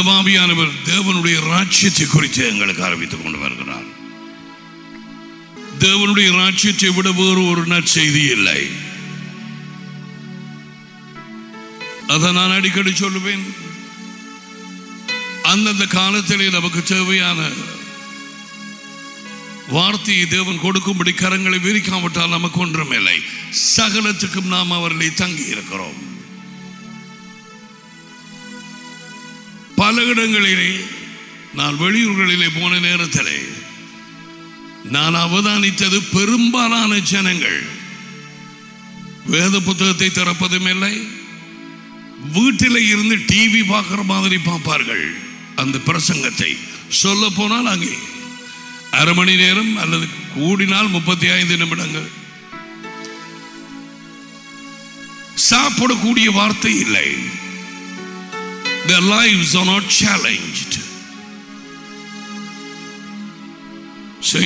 தேவாவியானவர் தேவனுடைய ராட்சியத்தை குறித்து எங்களுக்கு அறிவித்துக் கொண்டு வருகிறார் தேவனுடைய ராட்சியத்தை விட வேறு ஒரு நற்செய்தி இல்லை அதை நான் அடிக்கடி சொல்லுவேன் அந்தந்த காலத்திலே நமக்கு தேவையான வார்த்தையை தேவன் கொடுக்கும்படி கரங்களை விரிக்காவிட்டால் நமக்கு ஒன்றுமில்லை சகலத்துக்கும் நாம் அவர்களை தங்கி இருக்கிறோம் பல இடங்களிலே நான் வெளியூர்களிலே போன நேரத்திலே நான் அவதானித்தது பெரும்பாலான ஜனங்கள் வேத புத்தகத்தை திறப்பதும் இல்லை வீட்டில் இருந்து டிவி பார்க்குற மாதிரி பார்ப்பார்கள் அந்த பிரசங்கத்தை சொல்ல போனால் அங்கே அரை மணி நேரம் அல்லது கூடினால் முப்பத்தி ஐந்து நிமிடங்கள் சாப்பிடக்கூடிய வார்த்தை இல்லை Their lives are not challenged. See?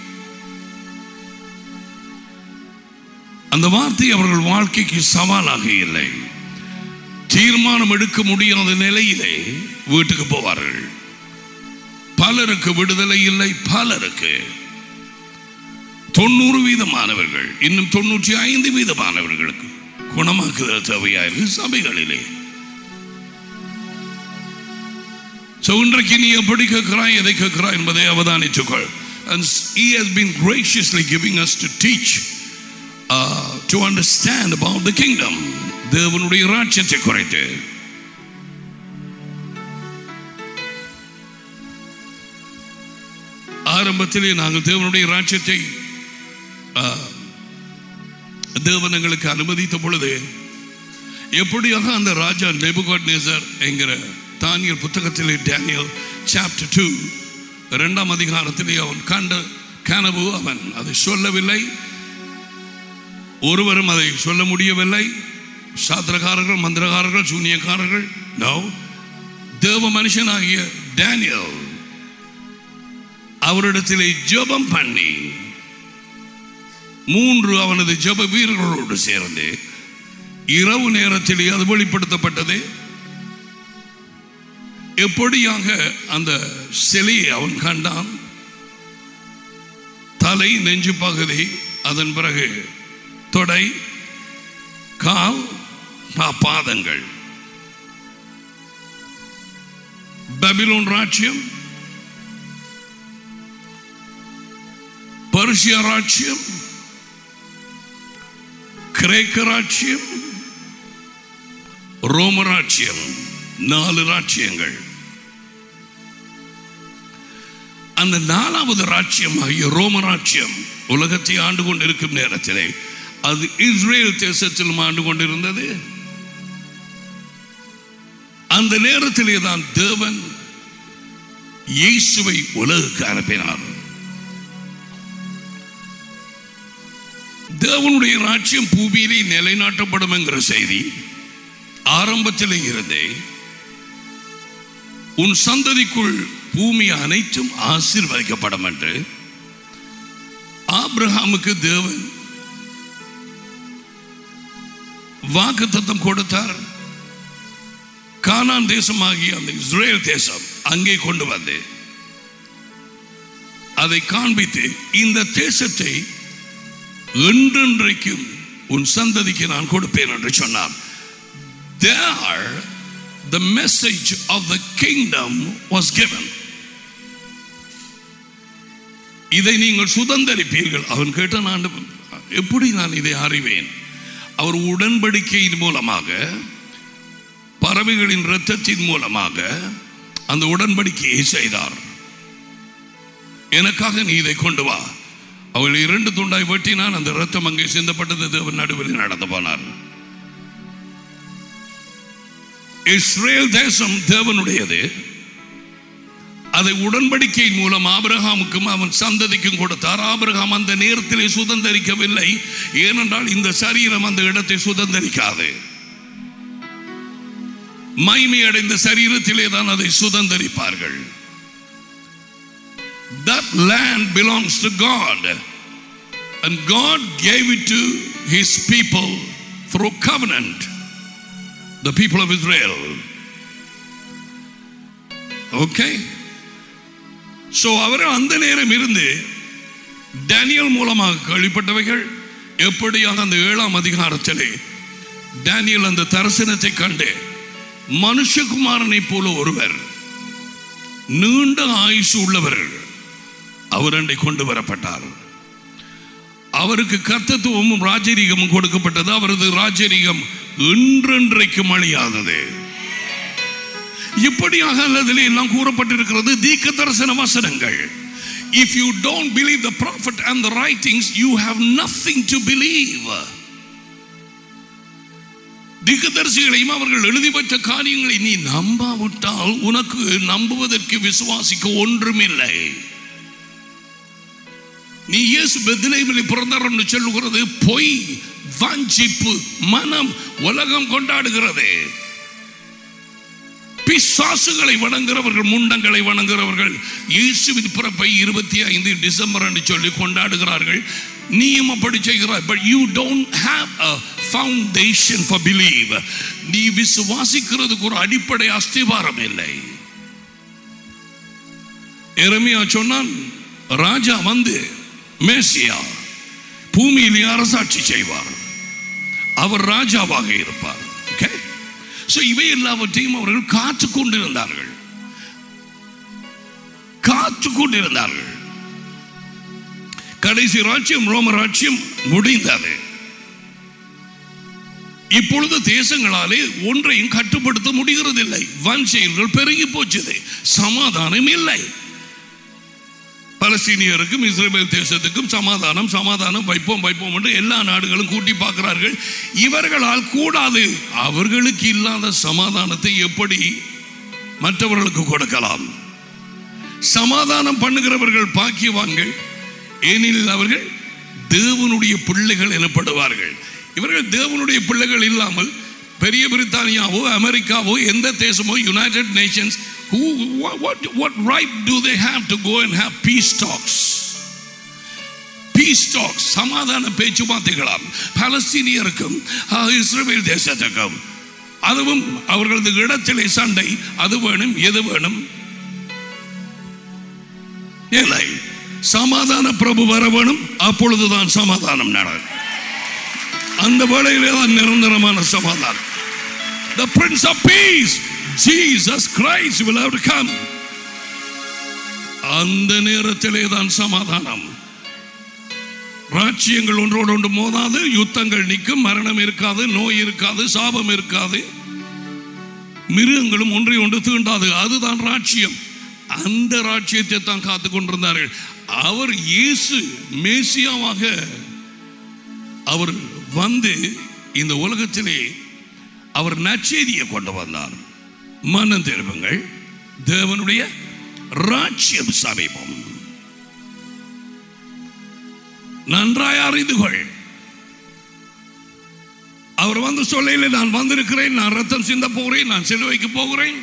அந்த வார்த்தை அவர்கள் வாழ்க்கைக்கு சவாலாக இல்லை தீர்மானம் எடுக்க முடியாத நிலையிலே வீட்டுக்கு போவார்கள் பலருக்கு விடுதலை இல்லை பலருக்கு தொண்ணூறு வீதமானவர்கள் இன்னும் தொண்ணூற்றி ஐந்து வீதமானவர்களுக்கு குணமாக்குதல் தேவையாயிருக்கு சபைகளிலே So, இன்றைக்கு நீ எப்படி கேட்கிறாய் எதை கேட்கிறாய் என்பதை அவதானித்துக்கொள் and he has been graciously giving us to teach uh, to understand about the kingdom தேவனுடைய ராட்சியத்தை குறைத்து ஆரம்பத்திலே நாங்கள் தேவனுடைய ராட்சியத்தை ஆஹ், தேவன் எங்களுக்கு அனுமதித்த பொழுது எப்படியாக அந்த ராஜா நெபுகாட் என்கிற தானியல் புத்தகத்திலே டேனியல் சாப்டர் டூ இரண்டாம் அதிகாரத்திலே அவன் கண்ட கனவு அவன் அதை சொல்லவில்லை ஒருவரும் அதை சொல்ல முடியவில்லை சாத்திரக்காரர்கள் மந்திரகாரர்கள் சூனியக்காரர்கள் நோ தேவ மனுஷனாகிய டேனியல் அவரிடத்திலே ஜெபம் பண்ணி மூன்று அவனது ஜெப வீரர்களோடு சேர்ந்து இரவு நேரத்திலே அது வெளிப்படுத்தப்பட்டது எப்படியாக அந்த சிலையை அவன் கண்டான் தலை நெஞ்சு பகுதி அதன் பிறகு தொடை கால் பா- பாதங்கள் பபிலோன் ராட்சியம் பர்ஷியா ராட்சியம் கிரேக்க ராட்சியம் ரோம ராட்சியம் நாலு ராட்சியங்கள் அந்த நாலாவது ராட்சியம் ஆகிய ரோம ராட்சியம் உலகத்தை ஆண்டு கொண்டிருக்கும் நேரத்திலே அது இஸ்ரேல் தேசத்திலும் ஆண்டு கொண்டிருந்தது அந்த நேரத்திலே தான் தேவன் இயேசுவை உலகுக்கு அனுப்பினார் தேவனுடைய ராட்சியம் பூமியிலே நிலைநாட்டப்படும் என்கிற செய்தி ஆரம்பத்திலே இருந்தே உன் சந்ததிக்குள் பூமி அனைத்தும் ஆசீர்வதிக்கப்படும் என்று ஆபிரகாமுக்கு தேவன் வாக்குத்தத்தம் கொடுத்தார் கானான் தேசமாகிய அந்த இஸ்ரேல் தேசம் அங்கே கொண்டு வந்து அதை காண்பித்து இந்த தேசத்தை என்றென்றைக்கும் உன் சந்ததிக்கு நான் கொடுப்பேன் என்று சொன்னார் there the message of the kingdom was given இதை நீங்கள் சுதந்தரிப்பீர்கள் அவன் கேட்ட நான் எப்படி நான் இதை அறிவேன் அவர் உடன்படிக்கையின் மூலமாக பறவைகளின் இரத்தத்தின் மூலமாக அந்த உடன்படிக்கையை செய்தார் எனக்காக நீ இதை கொண்டு வா அவள் இரண்டு துண்டாய் வெட்டினான் அந்த ரத்தம் அங்கே சிந்தப்பட்டது தேவன் நடுவில் நடந்து போனார் இஸ்ரேல் தேசம் தேவனுடையது அதை உடன்படிக்கையின் மூலம் ஆபிரகாமுக்கும் அவன் சந்ததிக்கும் கொடுத்தார் ஆபிரகாம் அந்த நேரத்திலே சுதந்தரிக்கவில்லை ஏனென்றால் இந்த சரீரம் அந்த இடத்தை சுதந்தரிக்காது மைமை அடைந்த சரீரத்திலே தான் அதை சுதந்தரிப்பார்கள் that land belongs to God and God gave it to his people through covenant the people of Israel okay so அவர் அந்த நேரம் இருந்து டேனியல் மூலமாக கேள்விப்பட்டவைகள் எப்படியாக அந்த ஏழாம் அதிகாரத்திலே டேனியல் அந்த தரிசனத்தை கண்டு மனுஷகுமாரனை போல ஒருவர் நீண்ட ஆயுசு உள்ளவர் அவர் அண்டை கொண்டு வரப்பட்டார் அவருக்கு கர்த்தத்துவமும் ராஜரீகமும் கொடுக்கப்பட்டது அவரது ராஜரீகம் என்றென்றைக்கும் அழியாதது இப்படியாக அல்லதிலே எல்லாம் கூறப்பட்டிருக்கிறது தீக்க தரிசன வசனங்கள் if you don't believe the prophet and the writings you have nothing to believe தீர்க்கதரிசிகளையும் அவர்கள் எழுதி வைத்த காரியங்களை நீ நம்பாவிட்டால் உனக்கு நம்புவதற்கு விசுவாசிக்க ஒன்றுமில்லை நீ இயேசு பெத்லேமில் பிறந்தார் என்று சொல்லுகிறது பொய் வாஞ்சிப்பு மனம் உலகம் கொண்டாடுகிறது பிசாசுகளை வணங்குறவர்கள் முண்டங்களை வணங்குறவர்கள் இயேசுவின் பிறப்பை இருபத்தி ஐந்து டிசம்பர் என்று சொல்லி கொண்டாடுகிறார்கள் நீயும் அப்படி செய்கிறாய் but you don't have a foundation for believe நீ விசுவாசிக்கிறதுக்கு ஒரு அடிப்படை அஸ்திவாரம் இல்லை எரமியா சொன்னான் ராஜா வந்து மேசியா பூமியிலே அரசாட்சி செய்வார் அவர் ராஜாவாக இருப்பார் ஓகே ஸோ இவை எல்லாவற்றையும் அவர்கள் காத்து கொண்டிருந்தார்கள் காத்து கொண்டிருந்தார்கள் கடைசி ராஜ்யம் ரோம ராஜ்யம் முடிந்தது இப்பொழுது தேசங்களாலே ஒன்றையும் கட்டுப்படுத்த முடிகிறதில்லை வன் செயல்கள் பெருகி போச்சது சமாதானம் இல்லை பலஸ்தீனியருக்கும் இஸ்ரேல் தேசத்துக்கும் சமாதானம் சமாதானம் வைப்போம் வைப்போம் என்று எல்லா நாடுகளும் கூட்டி பார்க்கிறார்கள் இவர்களால் கூடாது அவர்களுக்கு இல்லாத சமாதானத்தை எப்படி மற்றவர்களுக்கு கொடுக்கலாம் சமாதானம் பண்ணுகிறவர்கள் பாக்கியவான்கள் ஏனெனில் அவர்கள் தேவனுடைய பிள்ளைகள் எனப்படுவார்கள் இவர்கள் தேவனுடைய பிள்ளைகள் இல்லாமல் பெரிய பிரித்தானியாவோ அமெரிக்காவோ எந்த தேசமோ United Nations who what, what, what right do they have to go and have peace talks peace talk சமாதான பேச்சுவார்த்தைகளாம் பலஸ்தீனியருக்கும் அஹ், இஸ்ரவேல் தேசத்துக்கும் அதுவும் அவர்களது இடத்திலே சண்டை அது வேணும் எது வேணும் இல்லை சமாதான பிரபு வர வேணும் அப்பொழுதுதான் சமாதானம் நடக்கும் அந்த வேளையிலே தான் நிரந்தரமான சமாதானம் The Prince of Peace, Jesus Christ will have to come. அந்த நேரத்திலே தான் சமாதானம் ராஜ்யங்கள் ஒன்றோடு ஒன்று மோதாது யுத்தங்கள் நிற்கும் மரணம் இருக்காது நோய் இருக்காது சாபம் இருக்காது மிருகங்களும் ஒன்றை ஒன்று தீண்டாது அதுதான் ராஜ்யம் அந்த ராஜ்யத்தை தான் காத்து கொண்டிருந்தார்கள் அவர் இயேசு மேசியாவாக அவர் வந்து இந்த உலகத்திலே அவர் நற்செய்தியை கொண்டு வந்தார் மனம் திரும்புங்கள் தேவனுடைய ராஜ்யம் சமீபம் நன்றாய் அறிந்து கொள் அவர் வந்து சொல்லையில் நான் வந்திருக்கிறேன் நான் ரத்தம் சிந்த போகிறேன் நான் சிலுவைக்கு போகிறேன்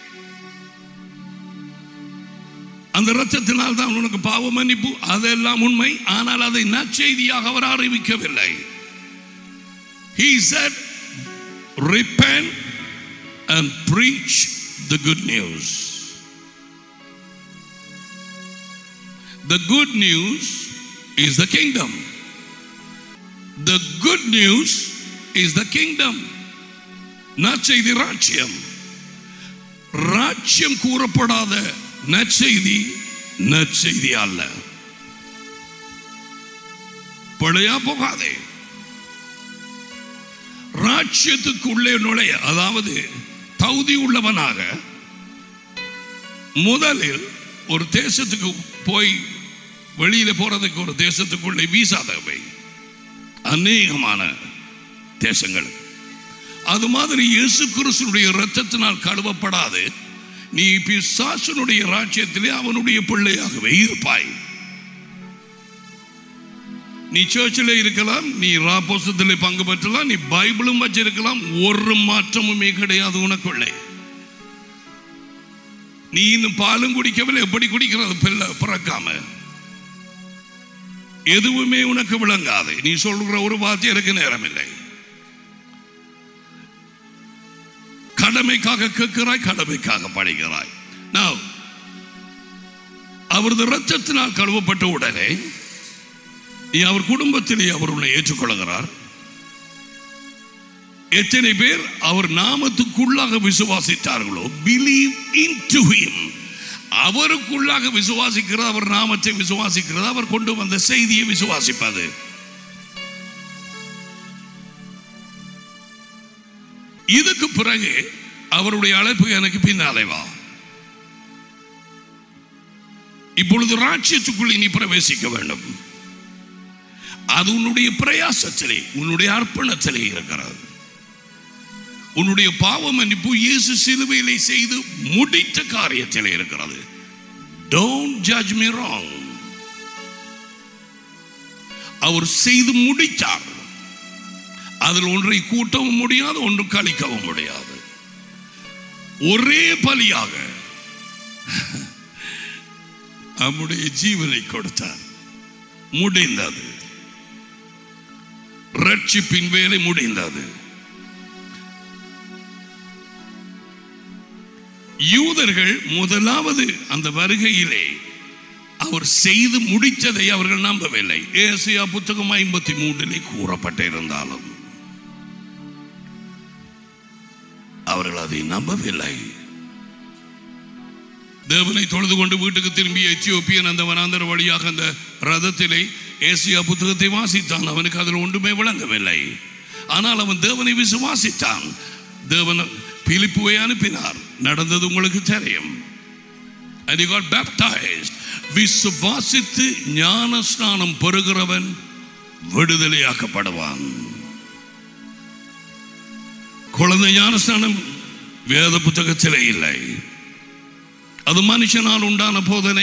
அந்த ரத்தத்தினால் தான் உனக்கு பாவ மன்னிப்பு அதெல்லாம் உண்மை ஆனால் அதை நற்செய்தியாக அவர் அறிவிக்கவில்லை He said, repent and preach the good news. The good news is the kingdom. The good news is the kingdom. நற்செய்தி ராஜ்யம் ராஜ்யம் கூறப்படாத நற்செய்தி நற்செய்தி அல்ல பிழையா போகாதே ராஜ்யத்துக்குள்ளே நுழைய அதாவது தகுதி உள்ளவனாக முதலில் ஒரு தேசத்துக்கு போய் வெளியில போறதுக்கு ஒரு தேசத்துக்குள்ளே வீசா தேவை அநேகமான தேசங்கள் அது மாதிரி இயேசு கிறிஸ்துனுடைய இரத்தத்தினால் கழுவப்படாது நீ பிசாசனுடைய ராஜ்யத்திலே அவனுடைய பிள்ளையாகவே இருப்பாய் நீ சர்ச்சில் இருக்கலாம் நீ ராப்போசத்தில் பங்கு பெற்றலாம் நீ பைபிளும் வச்சிருக்கலாம் ஒரு மாற்றமுமே கிடையாது உனக்குள்ளே நீ இன்னும் பாலும் குடிக்கவில்லை எப்படி குடிக்கிறது பிள்ளை பிறக்காம எதுவுமே உனக்கு விளங்காது நீ சொல்கிற ஒரு வார்த்தை எனக்கு நேரம் இல்லை கடமைக்காக கேட்கிறாய் கடமைக்காக படிக்கிறாய் Now, அவரது ரத்தத்தினால் கழுவப்பட்ட உடனே நீ அவர் குடும்பத்திலே அவர் உன்னை ஏற்றுக்கொள்கிறார் எத்தனை பேர் அவர் நாமத்துக்குள்ளாக விசுவாசித்தார்களோ பிலீவ் இன் டு ஹிம் அவருக்குள்ளாக விசுவாசிக்கிறது அவர் நாமத்தை விசுவாசிக்கிறது அவர் கொண்டு வந்த செய்தியை விசுவாசிப்பது இதுக்கு பிறகு அவருடைய அழைப்பு எனக்கு பின்னாலே வா இப்பொழுது ராட்சியத்துக்குள்ளே நீ பிரவேசிக்க வேண்டும் அது உன்னுடைய பிரயாசத்திலே உன்னுடைய அர்ப்பணத்திலே இருக்கிறது உன்னுடைய பாவ மன்னிப்பு இயேசு சிலுவையிலே செய்து முடித்த காரியத்திலே இருக்கிறது டோன்ட் ஜட்ஜ் மீ ராங் அவர் செய்து முடித்தார் அதில் ஒன்றை கூட்டவும் முடியாது ஒன்று கழிக்கவும் முடியாது ஒரே பலியாக நம்முடைய ஜீவனை கொடுத்தார் முடிந்தது ரட்சிப்பின் வேலை முடிந்தது யூதர்கள் முதலாவது அந்த வருகையிலே அவர் செய்து முடித்ததை அவர்கள் நம்பவில்லை ஏசியா புத்தகம் ஐம்பத்தி மூன்றிலே கூறப்பட்டிருந்தாலும் அவர்கள் அதை நம்பவில்லை தேவனை தொழுது கொண்டு வீட்டுக்கு திரும்பிய எத்தியோப்பியன் அந்த வனாந்தர வழியாக அந்த ரதத்திலே ஏசியா புத்தகத்தை வாசித்தான் அவனுக்கு அதில் ஒன்றுமே விளங்கவில்லை ஆனால் அவன் தேவனை விசுவாசித்தான் தேவன் பிலிப்புவை அனுப்பினார் நடந்தது உங்களுக்கு தெரியும் And he got baptized. விசுவாசித்து ஞான ஸ்நானம் பெறுகிறவன் விடுதலையாக்கப்படுவான் குழந்தை ஞானஸ்நானம் வேத புத்தகத்திலே இல்லை அது மனுஷனால் உண்டான போதனை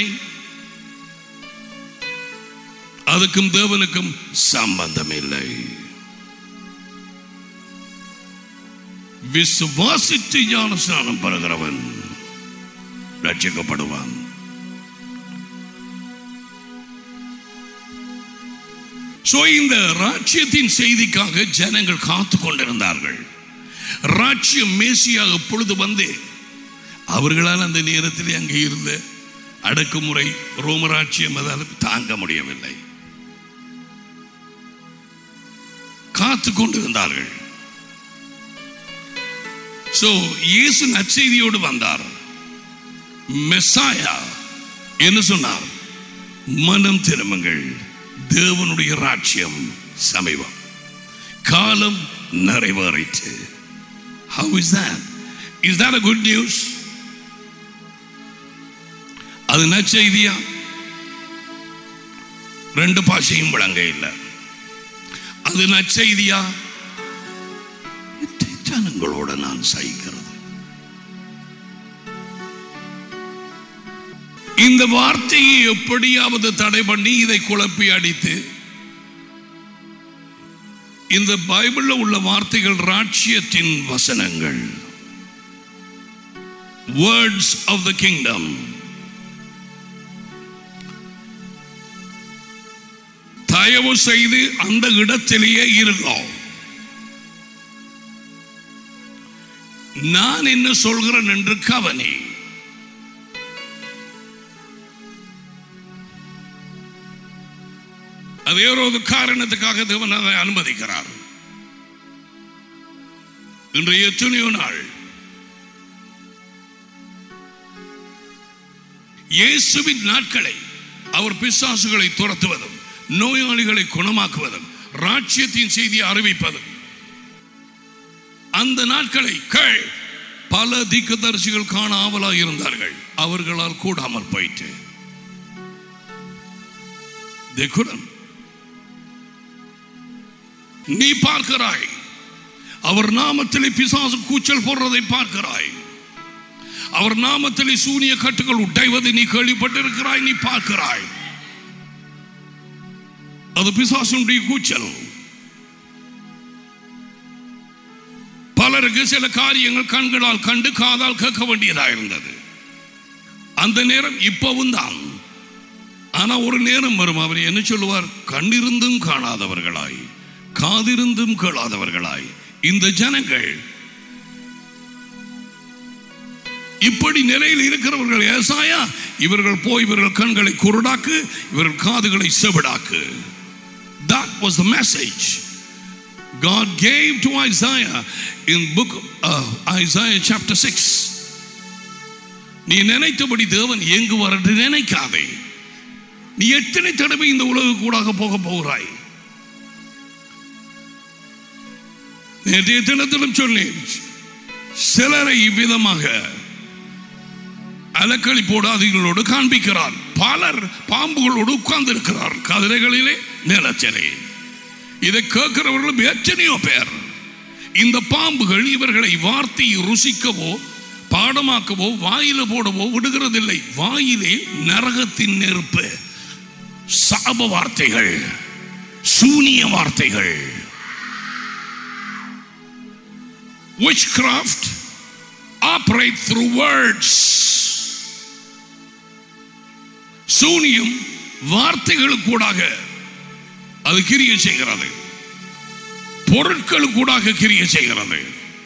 அதுக்கும் தேவனுக்கும் சம்பந்தம் இல்லை விசுவாசித்து ஞானஸ்நானம் பெறுகிறவன் ரட்சிக்கப்படுவான் சோ இந்த ராஜ்யத்தின் செய்திக்காக ஜனங்கள் காத்து கொண்டிருந்தார்கள் ராஜ்யம் மேசியாக எப்பொழுது வந்து அவர்களால் அந்த நேரத்தில் அங்கே இருந்த அடக்குமுறை ரோமராட்சியம் அதால் தாங்க முடியவில்லை காத்து கொண்டிருந்தார்கள் சோ இயேசு நற்செய்தியோடு வந்தார் மெஸ்ஸாயா என்ன சொன்னார் மனம் திரும்புங்கள் தேவனுடைய ராட்சியம் சமீபம் காலம் நிறைவேறிச்சு How is that? Is that a good news? அது நற்செய்தியா ரெண்டு பாஷையும் விளங்க இல்லை அது நற்செய்தியா ஜனங்களோட நான் சகிக்கிறது இந்த வார்த்தையை எப்படியாவது தடை பண்ணி இதை குழப்பி அடித்து இந்த பைபிள்ல உள்ள வார்த்தைகள் ராட்சியத்தின் வசனங்கள் வேர்ட்ஸ் ஆஃப் த கிங்டம் தயவு செய்து அந்த இடத்திலேயே இருக்கும் நான் என்ன சொல்கிறேன் என்று கவனி அது வேற ஒரு காரணத்துக்காக தேவன் அதை அனுமதிக்கிறார் இன்றைய எத்தனையோ நாள் இயேசுவின் நாட்களை அவர் பிசாசுகளை துரத்துவதும் நோயாளிகளை குணமாக்குவதும் ராட்சியத்தின் செய்தியை அறிவிப்பதும் அந்த நாட்களை கேள் பல தீக்கதரிசிகள் காண ஆவலாக இருந்தார்கள் அவர்களால் கூடாமல் போயிட்டு They couldn't. நீ பார்க்கிறாய் அவர் நாமத்திலே பிசாசு கூச்சல் போடுறதை பார்க்கிறாய் அவர் நாமத்திலே சூனிய கட்டுகள் உடைவதை நீ கேள்விப்பட்டிருக்கிறாய் நீ பார்க்கிறாய் அது பிசாசுடைய கூச்சல் பலருக்கு சில காரியங்கள் கண்களால் கண்டு காதால் கேட்க வேண்டியதாக இருந்தது அந்த நேரம் இப்பவும் தான் ஆனா ஒரு நேரம் வரும் அவர் என்ன சொல்லுவார் கண்ணிருந்தும் காணாதவர்களாய் காதிருந்தும் கேளாதவர்களாய் இந்த ஜனங்கள் இப்படி நிலையில் இருக்கிறவர்கள் ஏசாயா இவர்கள் போய் இவர்கள் கண்களை குருடாக்கு இவர்கள் காதுகளை செவிடாக்கு that was the message God gave to Isaiah in book uh, Isaiah chapter 6 நீ நினைத்தபடி தேவன் எங்கு வரட்டு நினைக்காதே நீ எத்தனை தடவை இந்த உலக கூடாக போக போகிறாய் நேற்றைய தினத்திலும் சொன்னேன் சிலரை இவ்விதமாக அலக்களி போடாதீங்களோடு காண்பிக்கிறார் பலர் பாம்புகளோடு உட்கார்ந்து இருக்கிறார் கதிரைகளிலே நிலச்சரை இதை கேட்கிறவர்களும் எத்தனையோ பேர் இந்த பாம்புகள் இவர்களை வார்த்தை ருசிக்கவோ பாடமாக்கவோ வாயில போடவோ விடுகிறதில்லை வாயிலே நரகத்தின் நெருப்பு சாப வார்த்தைகள் சூனிய வார்த்தைகள் witchcraft operate through words சூனியம் வார்த்தைகளுக்கூடாக அது கிரிய செய்கிறது பொருட்களுக்கூடாக கிரிய செய்கிறது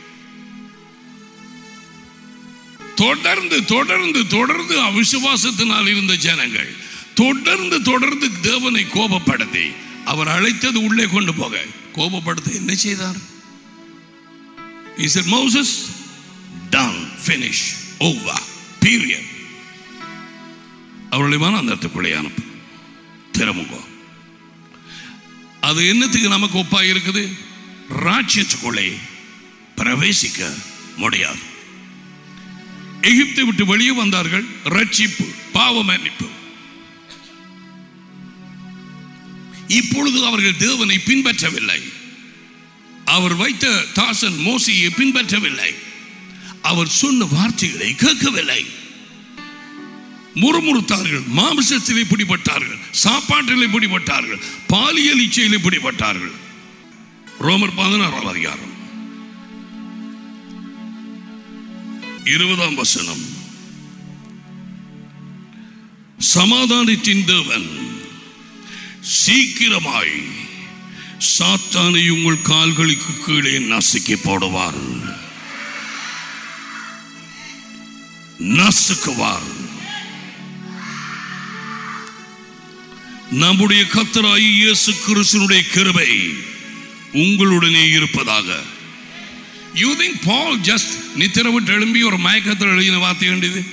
தொடர்ந்து தொடர்ந்து தொடர்ந்து அவிசுவாசத்தினால் இருந்த ஜனங்கள் தொடர்ந்து தொடர்ந்து தேவனை கோபப்படுத்தி அவர் அழைத்தது உள்ளே கொண்டு போக கோபப்படுத்த என்ன செய்தார் He said, Moses, done, finish, over, period. அவர்களை மனாந்தரத்துக்குள்ளே அனுப்பு திரும்புங்க அது என்னத்துக்கு நமக்கு ஒப்பா இருக்குது ராட்சியத்துக்குள்ளே பிரவேசிக்க முடியாது எகிப்தை விட்டு வெளியே வந்தார்கள் ரட்சிப்பு பாவ மன்னிப்பு இப்பொழுது அவர்கள் தேவனை பின்பற்றவில்லை அவர் வைத்த தாசன் மோசியை பின்பற்றவில்லை அவர் சொன்ன வார்த்தைகளை கேட்கவில்லை முறுமுறுத்தார்கள் மாமிசத்திலே பிடிபட்டார்கள் சாப்பாட்டிலே பிடிபட்டார்கள் பாலியல் இச்சையிலே பிடிபட்டார்கள் ரோமர் பதினாறாம் அதிகாரம் இருபதாம் வசனம் சமாதானத்தின் தேவன் சீக்கிரமாய் சாத்தானை உங்கள் கால்களுக்கு கீழே நசுக்கி போடுவார் நசுக்குவார் நம்முடைய கத்தராய் இயேசு கிறிஸ்துனுடைய கிருபை உங்களுடனே இருப்பதாக யூ திங்க் பால் ஜஸ்ட் நித்திர விட்டு எழும்பி ஒரு மயக்கத்தில் எழுதின வார்த்தை வேண்டியது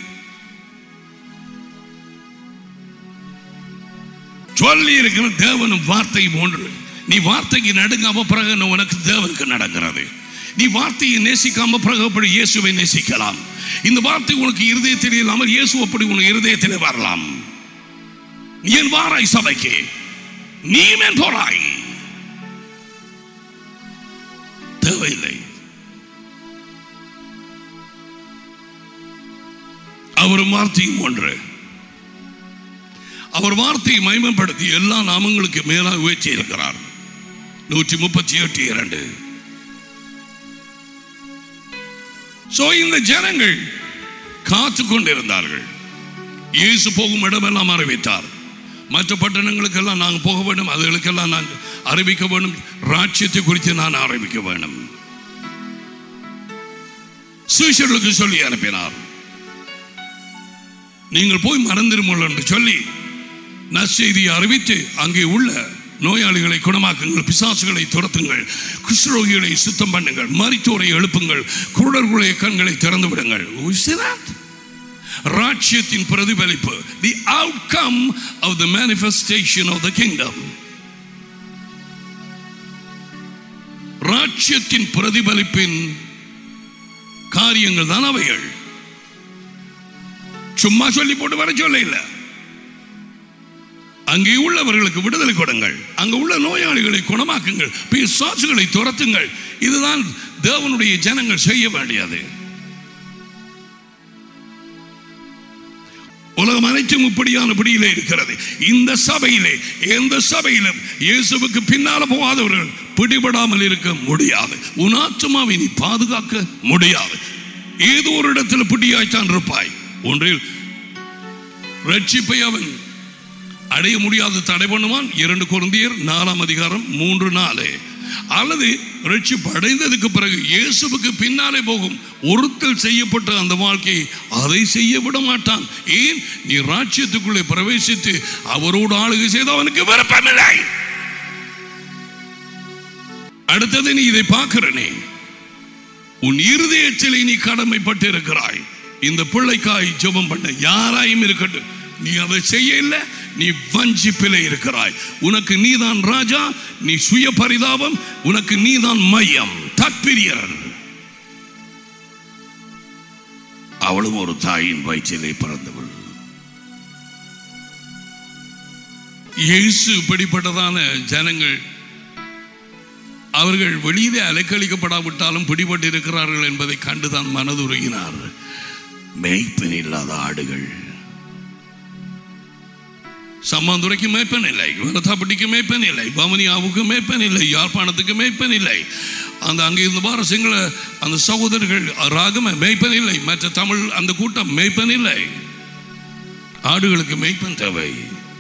சொல்லி இருக்கிற தேவனும் வார்த்தையும் ஒன்று நீ வார்த்தைக்கு நடுங்காம பிறகு உனக்கு தேவனுக்கு நடக்கிறது நீ வார்த்தையை நேசிக்காம பிறகு அப்படி இயேசுவை நேசிக்கலாம் இந்த வார்த்தை உனக்கு இருதயத்தில் இல்லாமல் இயேசு அப்படி உனக்கு இருதயத்தில் வரலாம் நீ என் வாராய் சபைக்கு நீ மேன் போறாய் தேவையில்லை அவரும் வார்த்தையும் ஒன்று அவர் வார்த்தையை மயமப்படுத்தி எல்லா நாமங்களுக்கு மேலாக உயர்ச்சி இருக்கிறார் நூற்றி முப்பத்தி எட்டு இரண்டு சோ இந்த ஜனங்கள் காத்து கொண்டிருந்தார்கள் இயேசு போகும் இடமெல்லாம் அறிவித்தார் மற்ற பட்டணங்களுக்கெல்லாம் நாங்கள் போக வேண்டும் அதுகளுக்கெல்லாம் நான் அறிவிக்க வேண்டும் ராட்சியத்தை குறித்து நான் அறிவிக்க வேண்டும் சுவிசர்களுக்கு சொல்லி அனுப்பினார் நீங்கள் போய் மறந்திருமல் என்று சொல்லி நற்செய்தியை அறிவித்து அங்கே உள்ள நோயாளிகளை குணமாக்குங்கள் பிசாசுகளை துரத்துங்கள் குஷ்ரோகிகளை சுத்தம் பண்ணுங்கள் மரித்தோரை எழுப்புங்கள் குருடர்களுடைய கண்களை திறந்து விடுங்கள் Who is that? ராட்சியத்தின் பிரதிபலிப்பு the outcome of the manifestation of the kingdom ராட்சியத்தின் பிரதிபலிப்பின் காரியங்கள் தான் அவைகள் சும்மா சொல்லி போட்டு வர சொல்ல இல்லை அங்கே உள்ளவர்களுக்கு விடுதலை கொடுங்கள் அங்க உள்ள நோயாளிகளை குணமாக்குங்கள் பிசாசுகளை துரத்துங்கள் இதுதான் தேவனுடைய ஜனங்கள் செய்ய வேண்டியது உலகம் அனைத்தும் இப்படியான பிடியிலே இருக்கிறது இந்த சபையிலே எந்த சபையிலும் இயேசுவுக்கு பின்னால போகாதவர்கள் பிடிபடாமல் இருக்க முடியாது உன் ஆத்மாவை நீ பாதுகாக்க முடியாது ஏதோ ஒரு இடத்துல பிடியாய்த்தான் இருப்பாய் ஒன்றில் ரட்சிப்பை அவன் அடைய முடியாது தடை பண்ணுவான் இரண்டு குருந்தியர் நாலாம் அதிகாரம் மூன்று நாலு அல்லது ரட்சிப்பு அடைந்ததுக்கு பிறகு இயேசுவுக்கு பின்னாலே போகும் ஒருத்தல் செய்யப்பட்ட அந்த வாழ்க்கையை அதை செய்ய விட மாட்டான் ஏன் நீ ராஜ்யத்துக்குள்ளே பிரவேசித்து அவரோடு ஆளுகை செய்து அவனுக்கு விருப்பமில்லை அடுத்தது நீ இதை பார்க்கிறனே உன் இருதயத்தில் நீ கடமைப்பட்டு இருக்கிறாய் இந்த பிள்ளைக்காய் ஜெபம் பண்ண யாராயும் இருக்கட்டும் நீ அதை செய்ய இல்லை நீ வஞ்சிப்பிலே இருக்கிறாய் உனக்கு நீதான் ராஜா நீ சுய பரிதாபம் உனக்கு நீதான் மையம் தற்பிரியர் அவளும் ஒரு தாயின் வயிற்றிலே பிறந்தவள் இயேசு இப்படிப்பட்டதான ஜனங்கள் அவர்கள் வெளியிலே அலைக்கழிக்கப்படாவிட்டாலும் பிடிபட்டு இருக்கிறார்கள் என்பதை கண்டுதான் மனதுருகினார் மேய்ப்பன் இல்லாத ஆடுகள் சம்மாந்துரைக்கு மேய்ப்பன் இல்லை வரதாப்பட்டிக்கு மேய்ப்பன் இல்லை பவனியாவுக்கு மேய்ப்பன் இல்லை யாழ்ப்பாணத்துக்கு மேய்ப்பன் இல்லை அந்த அங்கே இருந்த பார சிங்கள அந்த சகோதரர்கள் ராகம மேய்ப்பன் இல்லை மற்ற தமிழ் அந்த கூட்டம் மேய்ப்பன் இல்லை ஆடுகளுக்கு மேய்ப்பன் தேவை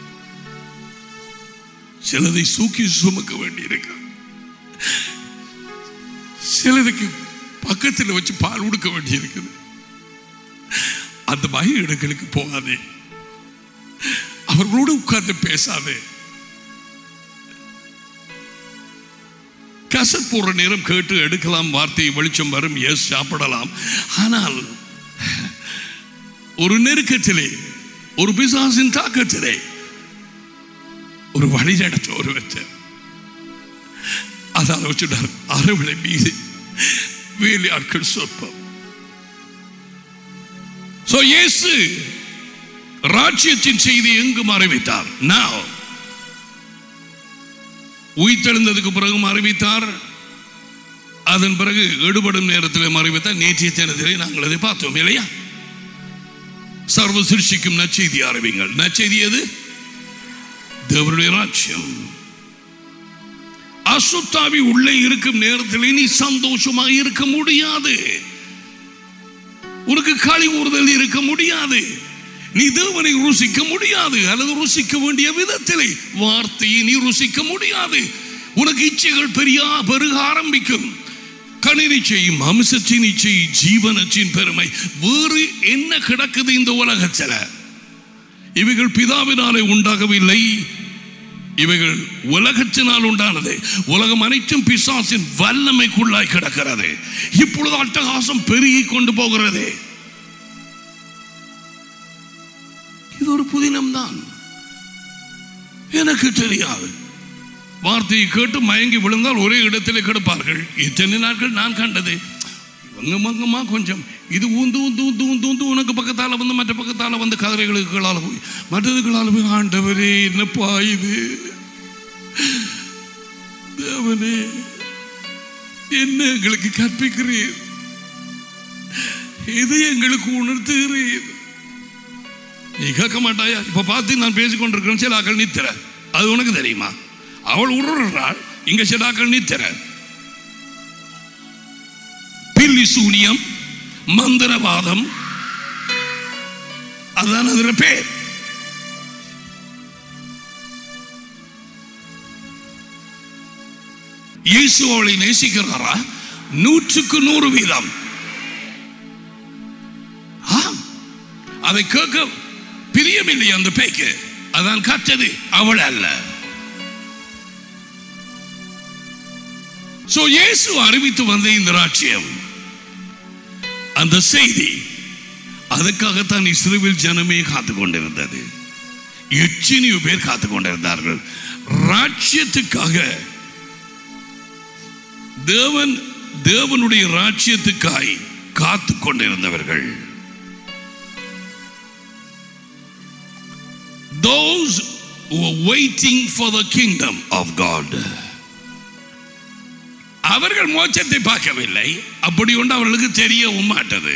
சிலதை சூக்கி சுமக்க வேண்டியிருக்கு சிலதுக்கு பக்கத்தில் வச்சு பால் உடுக்க வேண்டியிருக்குது அந்த மகிழ்களுக்கு போகாதே அவர்களோடு உட்கார்ந்து பேசாதே கசட் போடுற நேரம் கேட்டு எடுக்கலாம் வார்த்தையை வெளிச்சம் வரும் எஸ் சாப்பிடலாம் ஆனால் ஒரு நெருக்கத்திலே ஒரு பிசாசின் தாக்கத்திலே ஒரு வழி நடத்த ஒரு வச்சார் அதால வச்சுட்டார் அறவிலை மீது வேலையாட்கள் சொற்பம் சோ இயேசு ராஜ்யத்தின் செய்தி எங்கும் அறிவித்தார் now உயிர்த்தெழுந்ததுக்கு பிறகும் அறிவித்தார் அதன் பிறகு எடுபடும் நேரத்தில் அறிவித்தார் நேற்றைய தினத்திலே நாங்கள் அதை பார்த்தோம் இல்லையா சர்வ சிருஷ்டிக்கும் நற்செய்தி அறிவிங்கள் நற்செய்தி எது தேவருடைய ராஜ்யம் அசுத்தாவி உள்ளே இருக்கும் நேரத்தில் நீ சந்தோஷமாக இருக்க முடியாது உனக்கு களி ஊறுதல் இருக்க முடியாது நீ தேவனை ருசிக்க முடியாது அல்லது ருசிக்க வேண்டிய விதத்திலே வார்த்தையை நீ ருசிக்க முடியாது உனக்கு இச்சைகள் பெரிய பெருக ஆரம்பிக்கும் கணினிச்சையும் அம்சத்தின் இச்சை ஜீவனத்தின் பெருமை வேறு என்ன கிடக்குது இந்த உலகத்தில் இவைகள் பிதாவினாலே உண்டாகவில்லை இவைகள் உலகத்தினால் உண்டானது உலகம் அனைத்தும் பிசாசின் வல்லமைக்குள்ளாய் கிடக்கிறது இப்பொழுது அட்டகாசம் பெருகி கொண்டு போகிறது இது ஒரு புதினம் தான் எனக்கு தெரியாது வார்த்தையை கேட்டு மயங்கி விழுந்தால் ஒரே இடத்திலே கிடப்பார்கள் இத்தனை நாட்கள் நான் கண்டது இவங்க மங்கம்மா கொஞ்சம் இது ஊந்து ஊந்து ஊந்து ஊந்து ஊந்து உனக்கு பக்கத்தால் வந்து மற்ற பக்கத்தால் வந்து கதிரைகளுக்கு கீழால போய் மற்றதுகளால் போய் ஆண்டவரே என்னப்பா இது தேவனே என்ன எங்களுக்கு கற்பிக்கிறீர் இது எங்களுக்கு உணர்த்துகிறீர் நீ கேட்க மாட்டாயா இப்ப பார்த்து நான் பேசிக்கொண்டிருக்கிறேன் சில ஆக்கள் நித்திர அது உனக்கு தெரியுமா அவள் உருறாள் இங்க சில ஆக்கள் நித்திர பில்லி சூனியம் மந்திரவாதம் அதுதான் அதுல பேர் இயேசு அவளை நேசிக்கிறாரா நூற்றுக்கு நூறு வீதம் ஆம். அதை கேட்க பிரியமில்லை அந்த பேய்க்கு அதான் கற்றது அவள் அல்ல சோ இயேசு அறிவித்து வந்த இந்த ராட்சியம் அந்த செய்தி அதுக்காகத்தான் இஸ்ரேல் ஜனமே காத்து கொண்டிருந்தது எத்தனையோ பேர் காத்து கொண்டிருந்தார்கள் ராட்சியத்துக்காக தேவன் தேவனுடைய ராட்சியத்துக்காய் காத்து கொண்டிருந்தவர்கள் those who were waiting for the kingdom of God அவர்கள் மோட்சத்தை பார்க்கவில்லை அப்படி ஒன்று அவர்களுக்கு தெரியவும் மாட்டது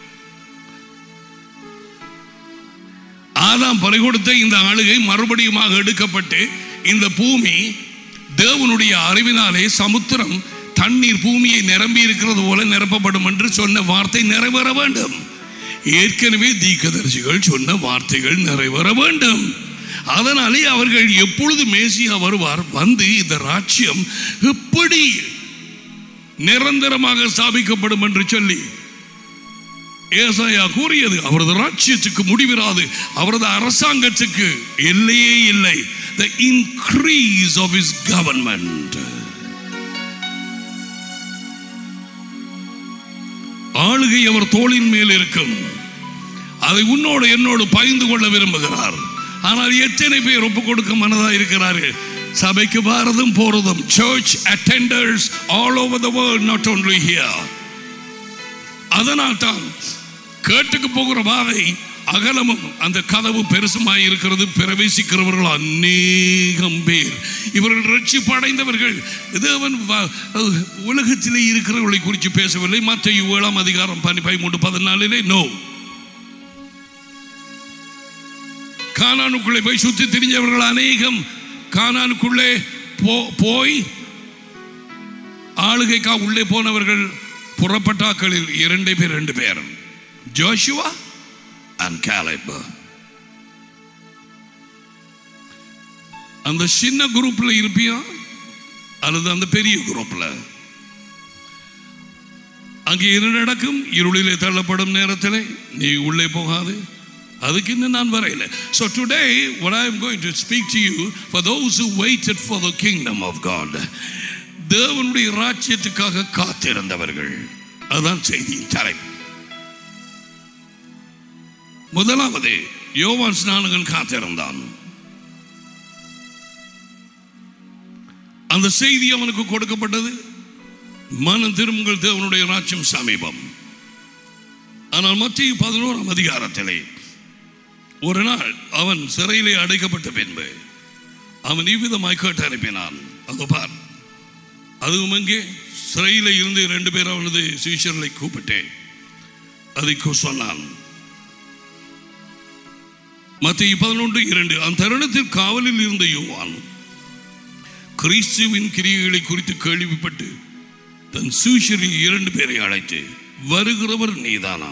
ஆதாம் பறிகொடுத்த இந்த ஆளுகை மறுபடியுமாக எடுக்கப்பட்டு இந்த பூமி தேவனுடைய அறிவினாலே சமுத்திரம் தண்ணீர் பூமியை நிரம்பி இருக்கிறது போல நிரப்பப்படும் என்று சொன்ன வார்த்தை நிறைவேற வேண்டும் ஏற்கனவே தீக்கதரிசிகள் சொன்ன வார்த்தைகள் நிறைவேற வேண்டும் அதனாலே அவர்கள் எப்பொழுது மேசியா வருவார் வந்து இந்த ராஜ்யம் எப்படி நிரந்தரமாக ஸ்தாபிக்கப்படும் என்று சொல்லி ஏசாயா கூறியது அவரது ராஜ்யத்துக்கு முடிவிராது அவரது அரசாங்கத்துக்கு எல்லையே இல்லை the increase of is government ஆளுகை அவர் தோளின் மேல் இருக்கும் அதை உன்னோடு என்னோடு பகிர்ந்து கொள்ள விரும்புகிறார் ஆனால் எத்தனை பேர் ஒப்பு கொடுக்க மனதா இருக்கிறார்கள் சபைக்கு வாரதும் போறதும் church attenders all over the world not only here அதனால் தான் கேட்டுக்கு போகிற வாரை அகலமும் அந்த கதவு பெருசுமாய் இருக்கிறது பிரவேசிக்கிறவர்கள் அநேகம் பேர் இவர்கள் ரட்சிப்பு அடைந்தவர்கள் தேவன் வ- உலகத்திலே இருக்கிறவர்களை குறித்து பேசவில்லை மற்ற ஏழாம் அதிகாரம் பனி பதிமூன்று பதினாலிலே நோ கானானுக்குள்ளே போய் சுத்தி திரிஞ்சவர்கள் அநேகம் கானானுக்குள்ளே போ- போய் ஆளுகைக்கா உள்ளே போனவர்கள் புறப்பட்டாக்களில் இரண்டே பேர் ரெண்டு பேர் ஜோஷுவா அண்ட் காலேப் அந்த சின்ன குரூப்ல இருப்பியா அல்லது அந்த பெரிய குரூப்ல அங்கே என்ன நடக்கும் இருளிலே தள்ளப்படும் நேரத்தில் நீ உள்ளே போகாது அதுக்கு இன்னும் நான் வரையில so today what i am going to speak to you for those who waited for the kingdom of god தேவனுடைய ராஜ்யத்துக்காக காத்திருந்தவர்கள் அதுதான் செய்தியின் தலைப்பு முதலாவது யோவான் ஸ்நானகன் காத்திருந்தான் அந்த செய்தி அவனுக்கு கொடுக்கப்பட்டது மனம் திரும்புங்கள் தேவனுடைய ராஜ்யம் சமீபம் ஆனால் மத்திய பதினோராம் அதிகாரத்திலே ஒரு நாள் அவன் சிறையிலே அடைக்கப்பட்ட பின்பு அவன் இவ்விதமாய் கேட்டு அனுப்பினான் அதோ பார் அதுவும் அங்கே சிறையில இருந்து ரெண்டு பேர் அவனது சீஷர்களை கூப்பிட்டு அதை கு- சொன்னான் மத்திய பதினொன்று இரண்டு அந்த தருணத்தில் காவலில் இருந்த யோவான் கிறிஸ்துவின் கிரியைகளை குறித்து கேள்விப்பட்டு தன் சீஷரில் இரண்டு பேரை அழைத்து வருகிறவர் நீதானா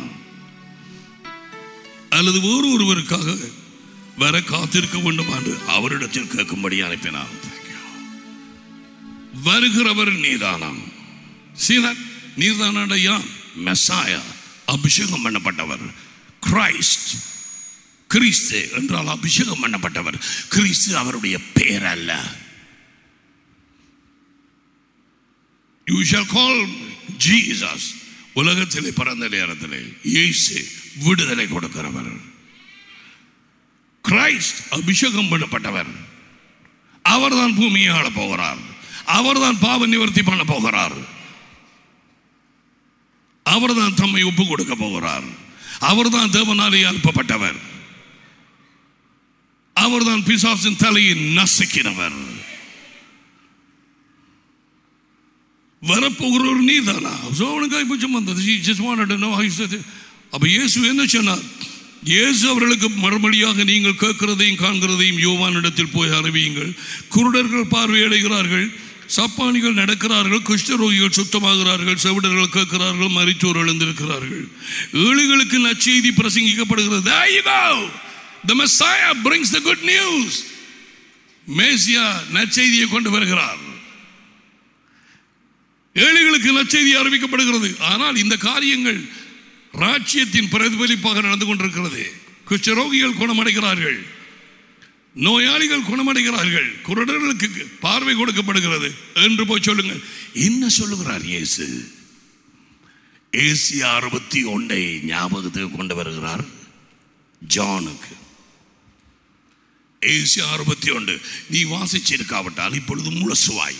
அல்லது வேறு ஒருவருக்காக வர காத்திருக்க வேண்டும் என்று அவரிடத்தில் கேட்கும்படி அனுப்பினான் Thank you. வருகிறவர் நீதானாம் சீதன் நீர்தானாட யான் மெஸ்ஸாயா அபிஷேகம் பண்ணப்பட்டவர் கிரைஸ்ட் கிறிஸ்து என்றால் அபிஷேகம் பண்ணப்பட்டவர் கிறிஸ்து அவருடைய பெயர் அல்ல யூ ஷால் கால் ஜீசஸ் உலகத்திலே பிறந்த நேரத்திலே இயேசு விடுதலை கொடுக்கிறவர் கிரைஸ்ட் அபிஷேகம் பண்ணப்பட்டவர் அவர்தான் பூமியை ஆள போகிறார் அவர்தான் பாவ நிவர்த்தி பண்ண போகிறார் அவர்தான் தம்மை ஒப்பு கொடுக்க போகிறார் அவர்தான் தேவனாலே அனுப்பப்பட்டவர் அவர்தான் பிசாசின் தலையை நசுக்கினவர் வரப்போகிறவர் நீதானா ஸோ அவனுக்கு ஐப்பச்சம் வந்தது She just wanted to know how he said it. அப்ப இயேசு என்ன சொன்னார் இயேசு அவர்களுக்கு மறுபடியாக நீங்கள் கேட்கிறதையும் காண்கிறதையும் யோவானிடத்தில் போய் அறிவியுங்கள் குருடர்கள் பார்வையடைகிறார்கள் சப்பானிகள் நடக்கிறார்கள் குஷ்டரோகிகள் சுத்தமாகிறார்கள் செவிடர்கள் கேட்கிறார்கள் மரிச்சோர் எழுந்திருக்கிறார்கள் ஏழைகளுக்கு நற்செய்தி பிரசங்கிக்கப்படுகிறது There you go. The Messiah brings the good news. மேசியா நற்செய்தியை கொண்டு வருகிறார் ஏழைகளுக்கு நற்செய்தி அறிவிக்கப்படுகிறது ஆனால் இந்த காரியங்கள் ராஜ்யத்தின் பிரதிபலிப்பாக நடந்து கொண்டிருக்கிறது குஷ்டரோகிகள் குணமடைகிறார்கள் நோயாளிகள் குணமடைகிறார்கள் குருடர்களுக்கு பார்வை கொடுக்கப்படுகிறது என்று போய் சொல்லுங்கள் என்ன சொல்லுகிறார் இயேசு ஏசியா அறுபத்தி ஒன்றை ஞாபகத்துக்கு கொண்டு வருகிறார் ஜானுக்கு ஏசியா அறுபத்தி ஒன்று நீ வாசிச்சிருக்காவிட்டால் இப்பொழுது முழசுவாய்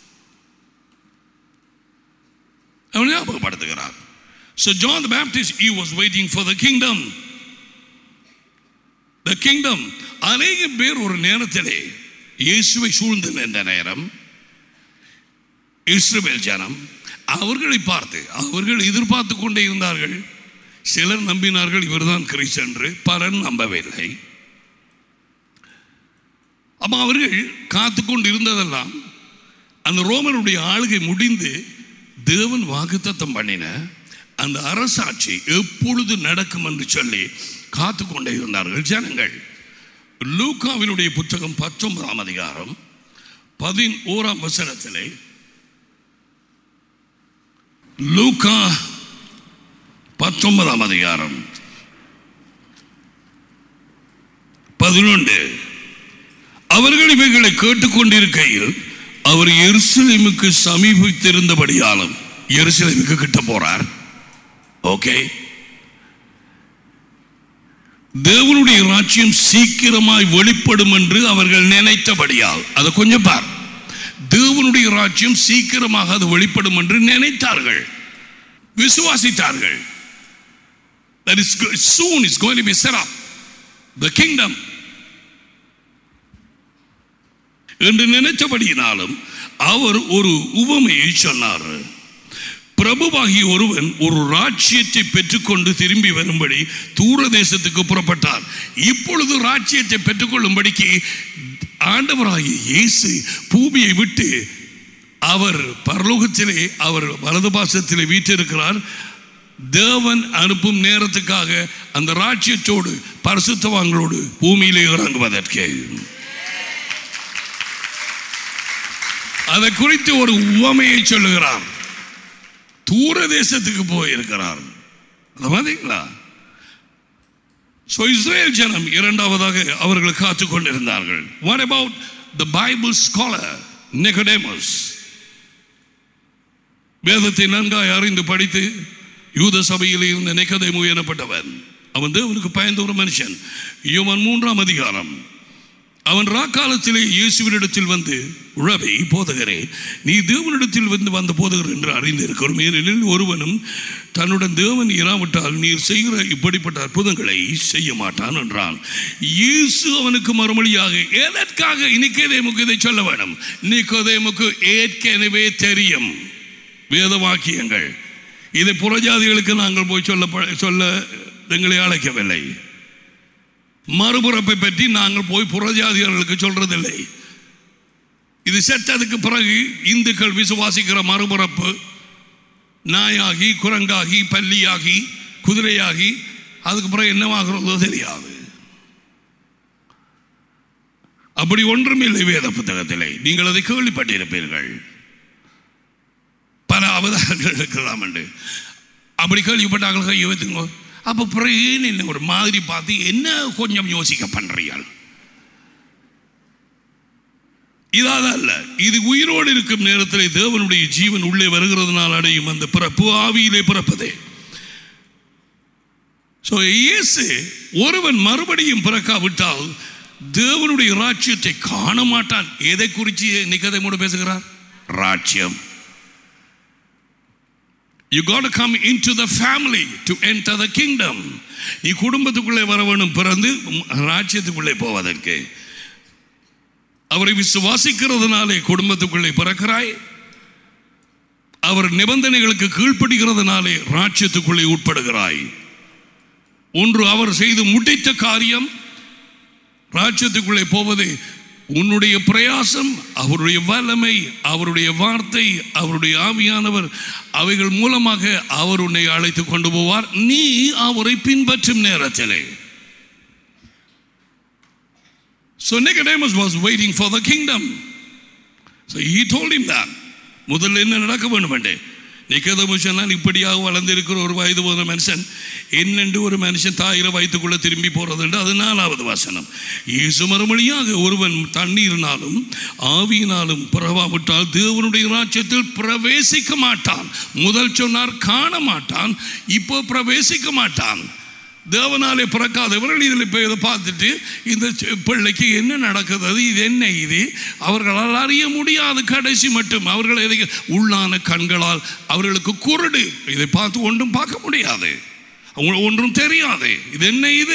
அவன் ஞாபகப்படுத்துகிறார் So John the Baptist, he was waiting for the kingdom. The kingdom. அநேக பேர் ஒரு நேரத்திலே இயேசுவை சூழ்ந்து நின்ற நேரம் இஸ்ரவேல் ஜனம் அவர்களை பார்த்து அவர்கள் எதிர்பார்த்து கொண்டே இருந்தார்கள் சிலர் நம்பினார்கள் இவர்தான் கிறிஸ்து என்று பலர் நம்பவில்லை அப்ப அவர்கள் காத்து கொண்டு இருந்ததெல்லாம் அந்த ரோமனுடைய ஆளுகை முடிந்து தேவன் வாக்குத்தத்தம் பண்ணின அந்த அரசாட்சி எப்பொழுது நடக்கும் என்று சொல்லி காத்து கொண்டே இருந்தார்கள் ஜனங்கள் லூக்காவினுடைய புத்தகம் பத்தொன்பதாம் அதிகாரம் பதினோராம் வசனத்திலே லூக்கா பத்தொன்பதாம் அதிகாரம் பதினொன்று அவர்கள் இவைகளை கேட்டுக்கொண்டிருக்கையில் அவர் எருசலேமுக்கு சமீபித்திருந்தபடியாலும் எருசலேமுக்கு கிட்ட போறார் ஓகே தேவனுடைய ராஜ்யம் சீக்கிரமாய் வெளிப்படும் என்று அவர்கள் நினைத்தபடியால் அதை கொஞ்சம் பார் தேவனுடைய ராஜ்யம் சீக்கிரமாக அது வெளிப்படும் என்று நினைத்தார்கள் விசுவாசித்தார்கள் that is go- soon is going to be set up the kingdom என்று நினைத்தபடியினாலும் அவர் ஒரு உவமையை சொன்னார் பிரபுவாகிய ஒருவன் ஒரு ராஜ்யத்தை பெற்றுக்கொண்டு திரும்பி வரும்படி தூர தேசத்துக்கு புறப்பட்டார் இப்பொழுது ராஜ்யத்தை பெற்றுக்கொள்ளும்படிக்கு ஆண்டவராகிய இயேசு பூமியை விட்டு அவர் பரலோகத்திலே அவர் வலது பாசத்திலே வீற்றிருக்கிறார் தேவன் அனுப்பும் நேரத்துக்காக அந்த ராஜ்யத்தோடு பரிசுத்தவான்களோடு பூமியிலே இறங்குவதற்கு அதை குறித்து ஒரு உவமையை சொல்லுகிறார் தூர தேசத்துக்கு போயிருக்கிறார் அதை பார்த்தீங்களா ஸோ இஸ்ரேல் ஜனம் இரண்டாவதாக அவர்கள் காத்து கொண்டிருந்தார்கள் what about the Bible scholar Nicodemus வேதத்தை நன்காய் அறிந்து படித்து யூத சபையில் இருந்த நிகதேமு எனப்பட்டவன் அவன் தேவனுக்கு பயந்த ஒரு மனுஷன் யோவான் மூன்றாம் அதிகாரம் அவன் ராக்காலத்திலே இயேசுவினிடத்தில் வந்து உழவை போதகரே நீ தேவனிடத்தில் வந்து வந்த போதகர் என்று அறிந்திருக்கிறோம் ஏனெனில் ஒருவனும் தன்னுடன் தேவன் இராவிட்டால் நீர் செய்கிற இப்படிப்பட்ட அற்புதங்களை செய்ய மாட்டான் என்றான் இயேசு அவனுக்கு மறுமொழியாக எதற்காக நிக்கதேமுக்கு இதை சொல்ல வேணும் நிக்கதேமுக்கு ஏற்கனவே தெரியும் வேத வாக்கியங்கள் இதை புறஜாதிகளுக்கு நாங்கள் போய் சொல்ல சொல்ல எங்களை அழைக்கவில்லை மறுபிறப்பை பற்றி நாங்கள் போய் புறஜாதியர்களுக்கு சொல்றதில்லை இது செத்ததுக்கு பிறகு இந்துக்கள் விசுவாசிக்கிற மறுபிறப்பு நாயாகி குரங்காகி பல்லியாகி குதிரையாகி அதுக்கு பிறகு என்னவாகிறதோ தெரியாது அப்படி ஒன்றும் இல்லை வேத புத்தகத்திலே நீங்கள் அதை கேள்விப்பட்டிருப்பீர்கள் பல அவதாரங்கள் இருக்கலாம் என்று அப்படி கேள்விப்பட்டார்கள் கையை வைத்துங்க அப்போ பிறகு ஏன் என்ன ஒரு மாதிரி பார்த்து என்ன கொஞ்சம் யோசிக்க பண்றீர்கள் இதாத அல்ல இது உயிரோடு இருக்கும் நேரத்தில் தேவனுடைய ஜீவன் உள்ளே வருகிறதுனால் அடையும் அந்த பிறப்பு ஆவியிலே பிறப்பதே ஸோ இயேசு ஒருவன் மறுபடியும் பிறக்காவிட்டால் தேவனுடைய ராஜ்யத்தை காண மாட்டான் எதை குறித்து நிக்கதைமோடு பேசுகிறார் ராஜ்யம் You got to come into the family to enter the kingdom. நீ குடும்பத்துக்குள்ளே வர வேணும் பிறந்து ராஜ்யத்துக்குள்ளே போவதற்கு அவரை விசுவாசிக்கிறதுனாலே குடும்பத்துக்குள்ளே பிறக்கிறாய் அவர் நிபந்தனைகளுக்கு கீழ்ப்படுகிறதுனாலே ராஜ்யத்துக்குள்ளே உட்படுகிறாய் ஒன்று அவர் செய்து முடித்த காரியம் ராஜ்யத்துக்குள்ளே போவது உன்னுடைய பிரயாசம் அவருடைய வல்லமை அவருடைய வார்த்தை அவருடைய ஆவியானவர் அவைகள் மூலமாக அவர் உன்னை அழைத்து கொண்டு போவார் நீ அவரை பின்பற்றும் நேரத்திலே So Nicodemus was waiting for the kingdom. So he told him that. முதல்ல என்ன நடக்க வேண்டும் என்று நிக்கதமுஸ் சொன்னால் இப்படியாக வளர்ந்திருக்கிற ஒரு வயது போன மனுஷன் என்னென்று ஒரு மனுஷன் தாயிர வயிற்றுக்குள்ள திரும்பி போறது என்று அது நாலாவது வசனம் இயேசு மறுமொழியாக ஒருவன் தண்ணீரினாலும் ஆவியினாலும் பிறவாவிட்டால் தேவனுடைய ராஜ்யத்தில் பிரவேசிக்க மாட்டான் முதல் சொன்னார் காண மாட்டான் இப்போ பிரவேசிக்க மாட்டான் தேவனாலே பிறக்காதவர்கள் இதில் இப்போ இதை பார்த்துட்டு இந்த சி- பிள்ளைக்கு என்ன நடக்குது இது என்ன இது அவர்களால் அறிய முடியாது கடைசி மட்டும் அவர்கள் எதை உள்ளான கண்களால் அவர்களுக்கு குருடு இதை பார்த்து ஒன்றும் பார்க்க முடியாது அவங்க ஒன்றும் தெரியாது இது என்ன இது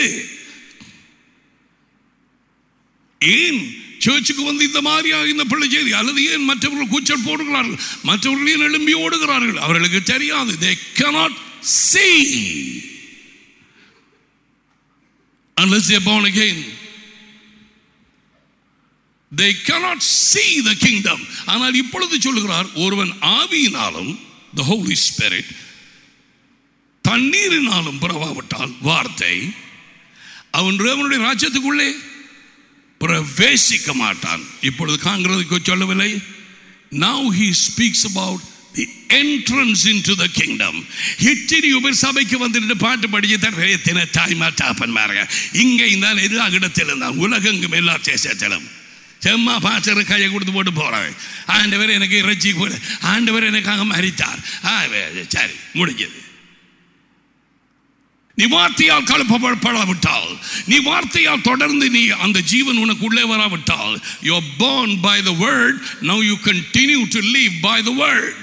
ஏன் சர்ச்சுக்கு வந்து இந்த மாதிரியாக இந்த பிள்ளை செய்தி அல்லது ஏன் மற்றவர்கள் கூச்சல் போடுகிறார்கள் மற்றவர்கள் ஏன் எழும்பி ஓடுகிறார்கள் அவர்களுக்கு தெரியாது they cannot see unless they are born again. They cannot see the kingdom. ஆனால் இப்பொழுது சொல்லுகிறார் ஒருவன் ஆவியினாலும் the Holy Spirit தண்ணீரினாலும் பிறவாவிட்டால் வார்த்தை அவன் தேவனுடைய ராஜ்யத்துக்குள்ளே பிரவேசிக்க மாட்டான் இப்பொழுது காண்கிறதுக்கு சொல்லவில்லை now he speaks about the entrance into the kingdom எத்தனையோ பேர் சபைக்கு வந்துட்டு பாட்டு படிச்சு தான் எத்தனை தாய்மார் தாப்பன்மாருங்க இங்கே இருந்தால் எல்லா இடத்திலும் தான் உலகெங்கும் எல்லா தேசத்திலும் செம்மா பாச்சர் கையை கொடுத்து போட்டு போறாங்க ஆண்டவர் எனக்கு இறைச்சி கூட ஆண்டவர் எனக்காக மறித்தார் ஆ, சரி முடிஞ்சது நீ வார்த்தையால் கலப்பப்படாவிட்டால் நீ வார்த்தையால் தொடர்ந்து நீ அந்த ஜீவன் உனக்கு உள்ளே வராவிட்டால் you are born by the word now you continue to live by the word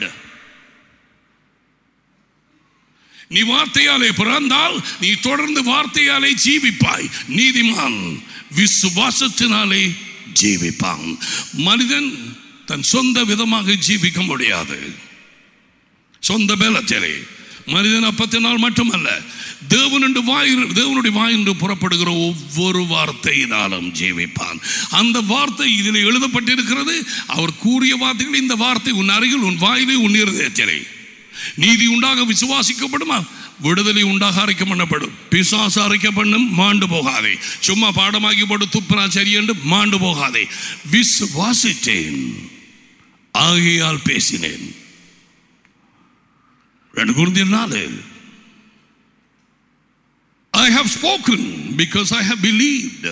நீ வார்த்தையாலே பிறந்தால் நீ தொடர்ந்து வார்த்தையாலே ஜீவிப்பாய் நீதிமான் விசுவாசத்தினாலே ஜீவிப்பான் மனிதன் தன் சொந்த விதமாக ஜீவிக்க முடியாது சொந்த பலத்திலே மனிதன் அப்பத்தினால் மட்டுமல்ல தேவனுடைய வாய் தேவனுடைய வாய் என்று புறப்படுகிற ஒவ்வொரு வார்த்தையினாலும் ஜீவிப்பான் அந்த வார்த்தை இதில் எழுதப்பட்டிருக்கிறது அவர் கூறிய வார்த்தைகள் இந்த வார்த்தை உன் அருகில் உன் வாயிலே உன் இருதயத்திலே நீதி உண்டாக விசுவாசிக்கப்படுமா விடுதலை உண்டாக அரைக்க பண்ணப்படும் பிசாசு அரைக்க பண்ணும் மாண்டு போகாதே சும்மா பாடமாக்கி போட்டு துப்புரா சரி என்று மாண்டு போகாதே விசுவாசித்தேன் ஆகையால் பேசினேன் ரெண்டு குருந்தியர் நாலு I have spoken because I have believed.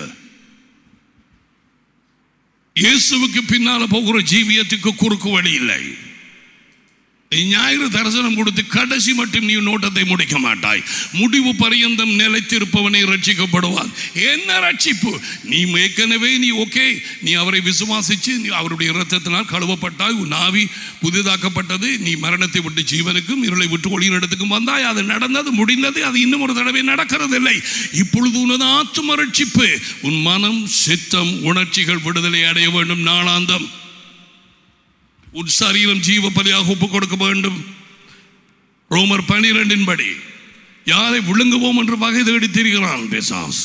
இயேசுவுக்கு பின்னால போகிற ஜீவியத்துக்கு குறுக்கு வழி இல்லை நீ ஞாயிறு தரிசனம் கொடுத்து கடைசி மட்டும் நீ நோட்டத்தை முடிக்க மாட்டாய் முடிவு பரியந்தம் நிலைத்திருப்பவனை ரட்சிக்கப்படுவான் என்ன ரட்சிப்பு நீ ஏற்கனவே நீ ஓகே நீ அவரை விசுவாசிச்சு நீ அவருடைய இரத்தத்தினால் கழுவப்பட்டாய் உன் ஆவி புதிதாக்கப்பட்டது நீ மரணத்தை விட்டு ஜீவனுக்கும் இருளை விட்டு ஒளியின் இடத்துக்கும் வந்தாய் அது நடந்தது முடிந்தது அது இன்னும் ஒரு தடவை நடக்கிறதில்லை இப்பொழுது உனது ஆத்தும ரட்சிப்பு உன் மனம் சித்தம் உணர்ச்சிகள் விடுதலை அடைய வேண்டும் நாளாந்தம் உன் சரீரம் ஜீவ பலியாக ஒப்புக் கொடுக்க வேண்டும் ரோமர் பனிரெண்டின் படி யாரை விழுங்குவோம் என்று வகை தேடி திரிகிறான் பிசாஸ்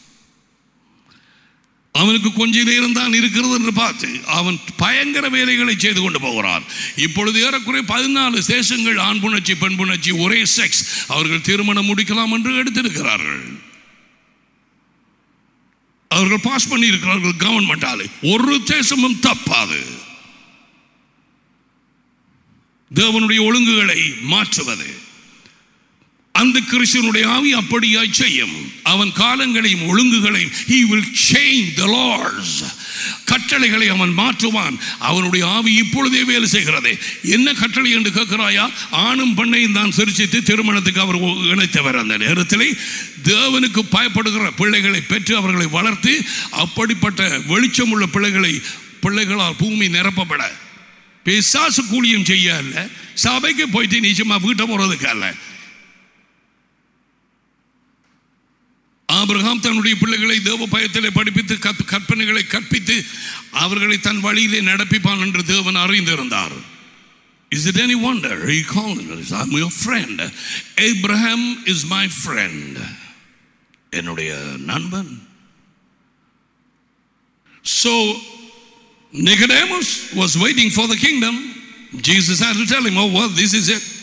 அவனுக்கு கொஞ்ச நேரம் தான் இருக்கிறது என்று பார்த்து அவன் பயங்கர வேலைகளை செய்து கொண்டு போகிறான் இப்பொழுது ஏறக்குறைய பதினாலு தேசங்கள் ஆண் புணர்ச்சி பெண் புணர்ச்சி ஒரே செக்ஸ் அவர்கள் திருமணம் முடிக்கலாம் என்று எடுத்திருக்கிறார்கள் அவர்கள் பாஸ் பண்ணி இருக்கிறார்கள் கவர்மெண்டால் ஒரு தேசமும் தப்பாது தேவனுடைய ஒழுங்குகளை மாற்றுவது அந்த கிறிஸ்தனுடைய ஆவி அப்படியாய் செய்யும் அவன் காலங்களையும் ஒழுங்குகளையும் he will change the laws கட்டளைகளை அவன் மாற்றுவான் அவனுடைய ஆவி இப்பொழுதே வேலை செய்கிறது என்ன கட்டளை என்று கேட்கிறாயா ஆணும் பெண்ணையும் தான் சிரிச்சித்து திருமணத்துக்கு அவர் இணைத்தவர் அந்த நேரத்தில் தேவனுக்கு பயப்படுகிற பிள்ளைகளை பெற்று அவர்களை வளர்த்து அப்படிப்பட்ட வெளிச்சமுள்ள பிள்ளைகளை பிள்ளைகளால் பூமி நிரப்பப்பட பிசாசு கூலியும் செய்ய அல்ல சபைக்கு போயிட்டு நீ சும்மா வீட்டை போறதுக்கு அல்ல ஆபிரகாம் தன்னுடைய பிள்ளைகளை தேவ பயத்திலே படிப்பித்து கற்ப- கற்பனைகளை கற்பித்து அவர்களை தன் வழியிலே நடப்பிப்பான் என்று தேவன் அறிந்திருந்தார் Is it any wonder he called us, I'm your friend. Abraham is my friend. என்னுடைய நண்பன் So Nicodemus was waiting for the kingdom. Jesus had to tell him, Oh, well, this is it.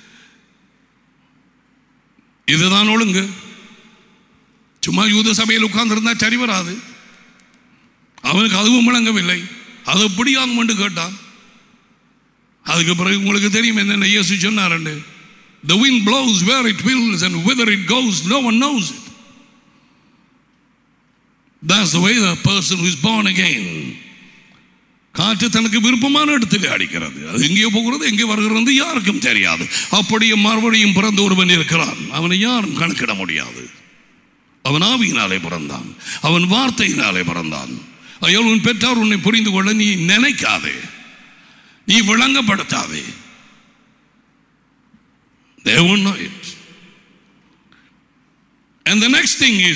இதுதான் ஒழுங்கு சும்மா யூத சபையில் உட்கார்ந்திருந்தா சரி வராது அவனுக்கு அதுவும் விளங்கவில்லை அது எப்படி ஆகும் என்று கேட்டான் அதுக்கு பிறகு உங்களுக்கு தெரியும் என்னென்ன இயேசு சொன்னார் The wind blows where it wills and whither it goes, no one knows it. That's the way the person who is born again. காற்று தனக்கு விருப்பமான இடத்தில் அடிக்கிறது அது எங்கே போகிறது எங்கே வருகிறது யாருக்கும் தெரியாது அப்படியே மறுபடியும் பிறந்த ஒருவன் இருக்கிறான் அவனை யாரும் கணக்கிட முடியாது அவன் ஆவியினாலே பிறந்தான் அவன் வார்த்தையினாலே பிறந்தான் ஐயோ உன் பெற்றார் உன்னை புரிந்து கொள்ள நீ நினைக்காதே நீ விளங்கப்படுத்தாதே They won't know it. And the next thing is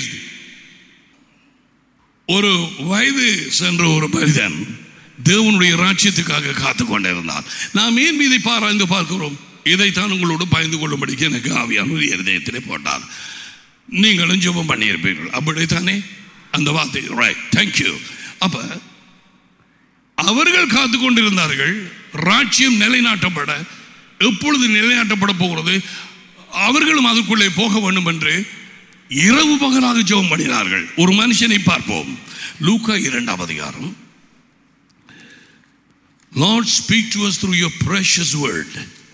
ஒரு வயது சென்ற ஒரு மனிதன் தேவனுடைய ராஜ்யத்துக்காக காத்து கொண்டிருந்தான் நாம் ஏன் இதை பாராய்ந்து பார்க்கிறோம் இதைத்தான் உங்களோடு பயந்து கொள்ளும்படிக்கு எனக்கு ஆவியானவர் இருதயத்திலே போட்டார் நீங்களும் ஜெபம் பண்ணியிருப்பீர்கள் அப்படித்தானே அந்த வார்த்தை ரைட் தேங்க்யூ அப்ப அவர்கள் காத்து கொண்டிருந்தார்கள் ராஜ்யம் நிலைநாட்டப்பட எப்பொழுது நிலைநாட்டப்பட போகிறது அவர்களும் அதுக்குள்ளே போக வேண்டும் என்று இரவு பகலாக ஜெபம் பண்ணினார்கள் ஒரு மனுஷனை பார்ப்போம் லூக்கா இரண்டாம் அதிகாரம் Lord speak to us through your precious word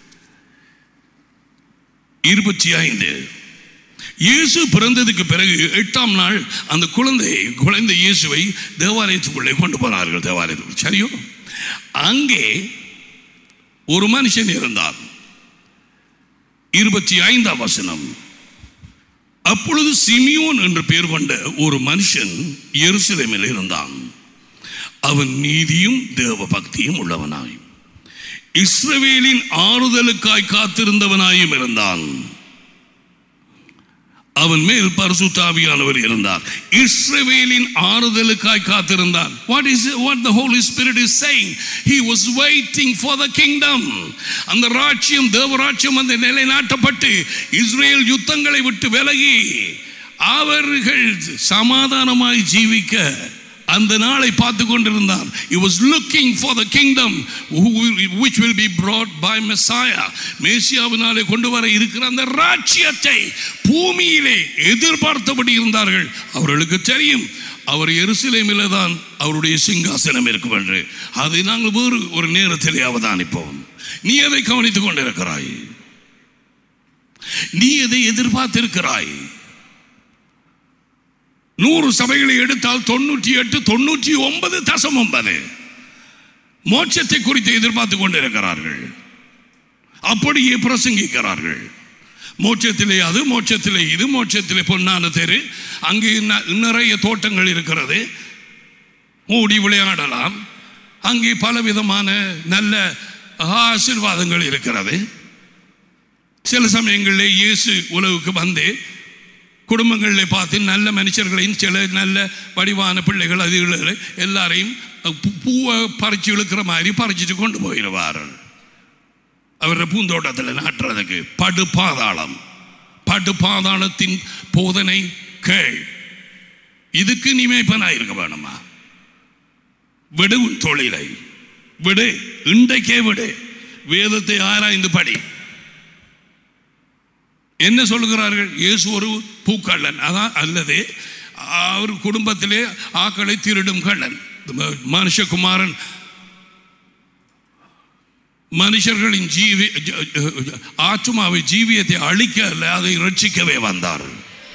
இருபத்தி ஐந்து இயேசு பிறந்ததுக்கு பிறகு எட்டாம் நாள் அந்த குழந்தை குழந்தை இயேசுவை தேவாலயத்துக்குள்ளே கொண்டு போனார்கள் தேவாலயத்துக்கு சரியோ அங்கே ஒரு மனுஷன் இருந்தார் இருபத்தி ஐந்தாம் வசனம் அப்பொழுது சிமியோன் என்று பெயர் கொண்ட ஒரு மனுஷன் எருசலேமில் இருந்தான் அவன் நீதியும் தேவ பக்தியும் உள்ளவனாய் இஸ்ரவேலின் ஆறுதலுக்காய் காத்திருந்தவனாயும் இருந்தான் அவன் மேல் பரிசுத்தாவியானவர் இருந்தார் இஸ்ரவேலின் ஆறுதலுக்காய் காத்திருந்தான் what is it, what the holy spirit is saying he was waiting for the kingdom அந்த ராஜ்யம் தேவராஜ்யம் அந்த நிலைநாட்டப்பட்டு இஸ்ரேல் யுத்தங்களை விட்டு விலகி அவர்கள் சமாதானமாய் ஜீவிக்க அந்த நாளை பார்த்து கொண்டிருந்தார் he was looking for the kingdom who will- which will be brought by messiah மேசியாவினாலே கொண்டு வர இருக்கிற அந்த ராஜ்யத்தை பூமியிலே எதிர்பார்த்தபடி இருந்தார்கள் அவர்களுக்கு தெரியும் அவர் எருசலேமிலே தான் அவருடைய சிங்காசனம் இருக்கும் என்று அதை நாங்கள் வேறு ஒரு நேரத்திலே அவதானிப்போம் நீ அதை கவனித்துக் கொண்டிருக்கிறாய் நீ எதை எதிர்பார்த்திருக்கிறாய் நூறு சபைகளை எடுத்தால் தொண்ணூற்றி எட்டு தொண்ணூற்றி ஒன்பது தசம் ஒன்பது மோட்சத்தை குறித்து எதிர்பார்த்து கொண்டிருக்கிறார்கள் அப்படியே பிரசங்கிக்கிறார்கள் மோட்சத்திலே அது மோட்சத்திலே இது மோட்சத்திலே பொன்னான தெரு அங்கே ந- நிறைய தோட்டங்கள் இருக்கிறது ஓடி விளையாடலாம் அங்கே பலவிதமான நல்ல ஆசீர்வாதங்கள் இருக்கிறது சில சமயங்களில் இயேசு உலகுக்கு வந்து குடும்பங்களில் பார்த்து நல்ல மனுஷர்களையும் சில நல்ல வடிவான பிள்ளைகள் அது இதுகளை எல்லாரையும் பூ- பூவை பறிச்சு இழுக்கிற மாதிரி பறிச்சுட்டு கொண்டு போயிடுவார்கள் அவருடைய பூந்தோட்டத்தில் நாட்டுறதுக்கு படு பாதாளம் படு பாதாளத்தின் போதனை கேள் இதுக்கு நீ மேய்ப்பனாக இருக்க வேணுமா விடு உன் தொழிலை விடு இன்றைக்கே விடு வேதத்தை ஆராய்ந்து படி என்ன சொல்லுகிறார்கள் இயேசு ஒரு பூக்கள்ளன் அதான் அல்லது அவர் குடும்பத்திலே ஆக்களை திருடும் கள்ளன் மனுஷகுமாரன் மனுஷர்களின் ஜீவி ஜ- ஜ- ஆத்துமாவை ஜீவியத்தை அழிக்க அல்ல அதை ரட்சிக்கவே வந்தார்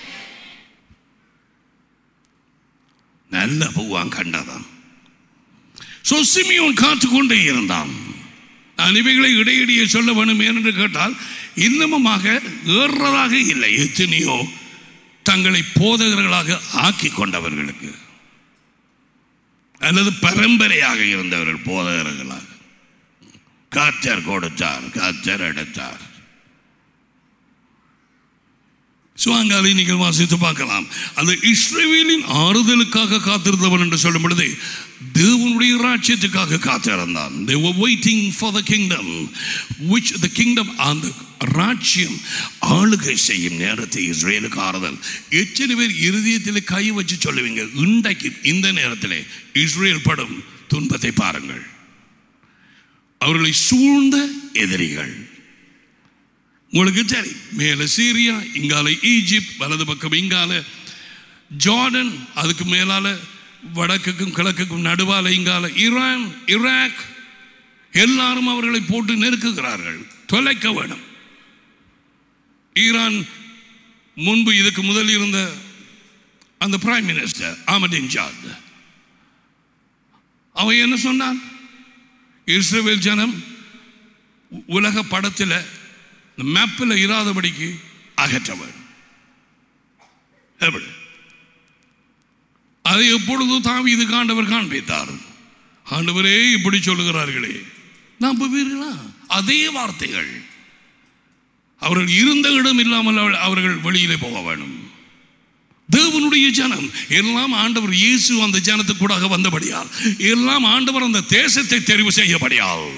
நல்ல பூவான் கண்டதான் சோ சிமியோன் காத்துக்கொண்டே இருந்தான் நான் இவைகளை இடையிடையே சொல்ல வேணும் என்று கேட்டால் இன்னமுமாக ஏறுறதாக இல்லை எத்தனையோ தங்களை போதகர்களாக ஆக்கி கொண்டவர்களுக்கு அல்லது பரம்பரையாக இருந்தவர்கள் போதகர்களாக காற்றர் கொடுத்தார் காற்றர் எடுத்தார் சுவாங்காலை நீங்கள் வாசித்து பார்க்கலாம் அந்த இஸ்ரவேலின் ஆறுதலுக்காக காத்திருந்தவன் என்று சொல்லும் பொழுது தேவனுடைய ராஜ்யத்துக்காக காத்திருந்தான் they were waiting for the kingdom which the kingdom அந்த ராஜ்யம் ஆளுகை செய்யும் நேரத்தை இஸ்ரேலுக்கு ஆறுதல் எத்தனை பேர் இருதயத்தில் கை வச்சு சொல்லுவீங்க இன்றைக்கு இந்த நேரத்தில் இஸ்ரேல் படும் துன்பத்தை பாருங்கள் அவர்களை சூழ்ந்த எதிரிகள் உங்களுக்கு சரி மேலே சீரியா இங்கால ஈஜிப்ட் வலது பக்கம் இங்கால ஜார்டன் அதுக்கு மேலால வடக்குக்கும் கிழக்குக்கும் நடுவால இங்கால ஈரான் ஈராக் எல்லாரும் அவர்களை போட்டு நெருக்குகிறார்கள் தொலைக்க வேணும் ஈரான் முன்பு இதுக்கு முதல் இருந்த அந்த பிரைம் மினிஸ்டர் ஆமடின் ஜாத் அவன் என்ன சொன்னான் இஸ்ரேல் ஜனம் உ- உலக படத்தில் இந்த மேப்பில் இராதபடிக்கு அகற்றவர் எப்படி அதை எப்பொழுது தாவி இது காண்டவர் காண்பித்தார் ஆண்டவரே இப்படி சொல்லுகிறார்களே நம்புவீர்களா அதே வார்த்தைகள் அவர்கள் இருந்த இடம் இல்லாமல் அவ- அவர்கள் வெளியிலே போக வேணும் தேவனுடைய ஜனம் எல்லாம் ஆண்டவர் இயேசு அந்த ஜனத்துக்கூடாக வந்தபடியால் எல்லாம் ஆண்டவர் அந்த தேசத்தை தெரிவு செய்யபடியால்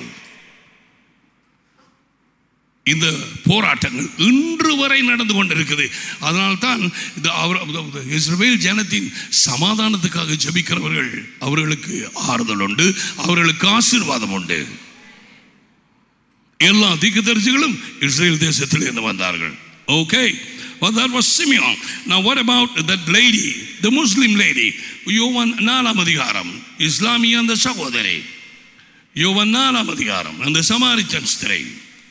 இந்த போராட்டங்கள் இன்று வரை நடந்து கொண்டிருக்குது அதனால்தான் இந்த அவர் இந்த இஸ்ரவேல் ஜனத்தின் சமாதானத்துக்காக ஜெபிக்கிறவர்கள் அவர்களுக்கு ஆறுதல் உண்டு அவர்களுக்கு ஆசீர்வாதம் உண்டு எல்லா தீர்க்கதரிசிகளும் இஸ்ரேல் தேசத்தில் இருந்து வந்தார்கள் okay Well, that was Simeon. Now, what about that lady, the Muslim lady? யோவான் நாலாம் அதிகாரம் இஸ்லாமிய அந்த சகோதரி யோவான் நாலாம் அதிகாரம் அந்த சமாரித்தன் ஸ்திரை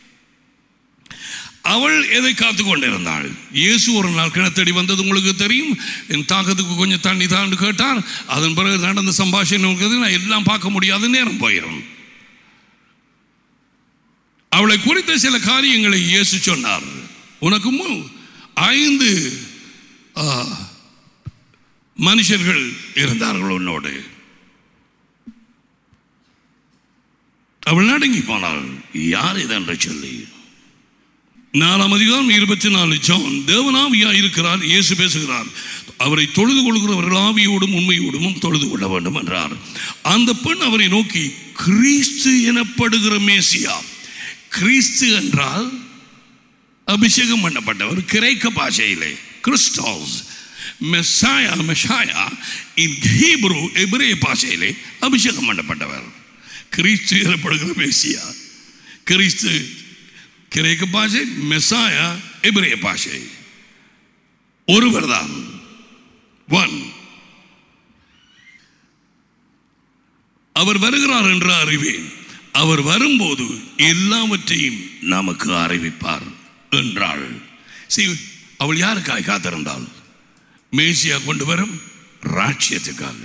அவள் எதை காத்து கொண்டிருந்தாள் இயேசு ஒரு நாள் கிணத்தடி வந்தது உங்களுக்கு தெரியும் என் தாக்கத்துக்கு கொஞ்சம் தண்ணி தாண்டு கேட்டார் அதன் பிறகு நடந்த சம்பாஷணை இருக்கிறது நான் எல்லாம் பார்க்க முடியாத நேரம் போயிடும் அவளை குறித்த சில காரியங்களை இயேசு சொன்னார் உனக்கு மு- ஐந்து ஆ, மனுஷர்கள் இருந்தார்கள் உன்னோடு அவள் நடுங்கி போனாள் யார் இதென்று சொல்லி நாலாம் அதிகாரம் இருபத்தி நாலு ஜான் தேவனாவியா இருக்கிறார் இயேசு பேசுகிறார் அவரை தொழுது கொள்கிறவர்கள் ஆவியோடும் உண்மையோடும் தொழுது கொள்ள வேண்டும் என்றார் அந்த பெண் அவரை நோக்கி கிறிஸ்து எனப்படுகிற மேசியா கிறிஸ்து என்றால் அபிஷேகம் பண்ணப்பட்டவர் கிரேக்க பாஷையிலே கிறிஸ்டாஸ் மெஸ்ஸாயா மெஷாயா இன் ஹீப்ரு எபிரே பாஷையிலே அபிஷேகம் பண்ணப்பட்டவர் கிறிஸ்து எனப்படுகிற மேசியா கிறிஸ்து கிரேக்க பாஷை மெஸ்ஸாயா எபிரே பாஷை ஒருவர் தான் ஒன் அவர் வருகிறார் என்று அறிவேன் அவர் வரும்போது எல்லாவற்றையும் நமக்கு அறிவிப்பார் என்றாள் See, அவள் யாருக்காய் காத்திருந்தாள் மேசியா கொண்டு வரும் ராட்சியத்துக்காக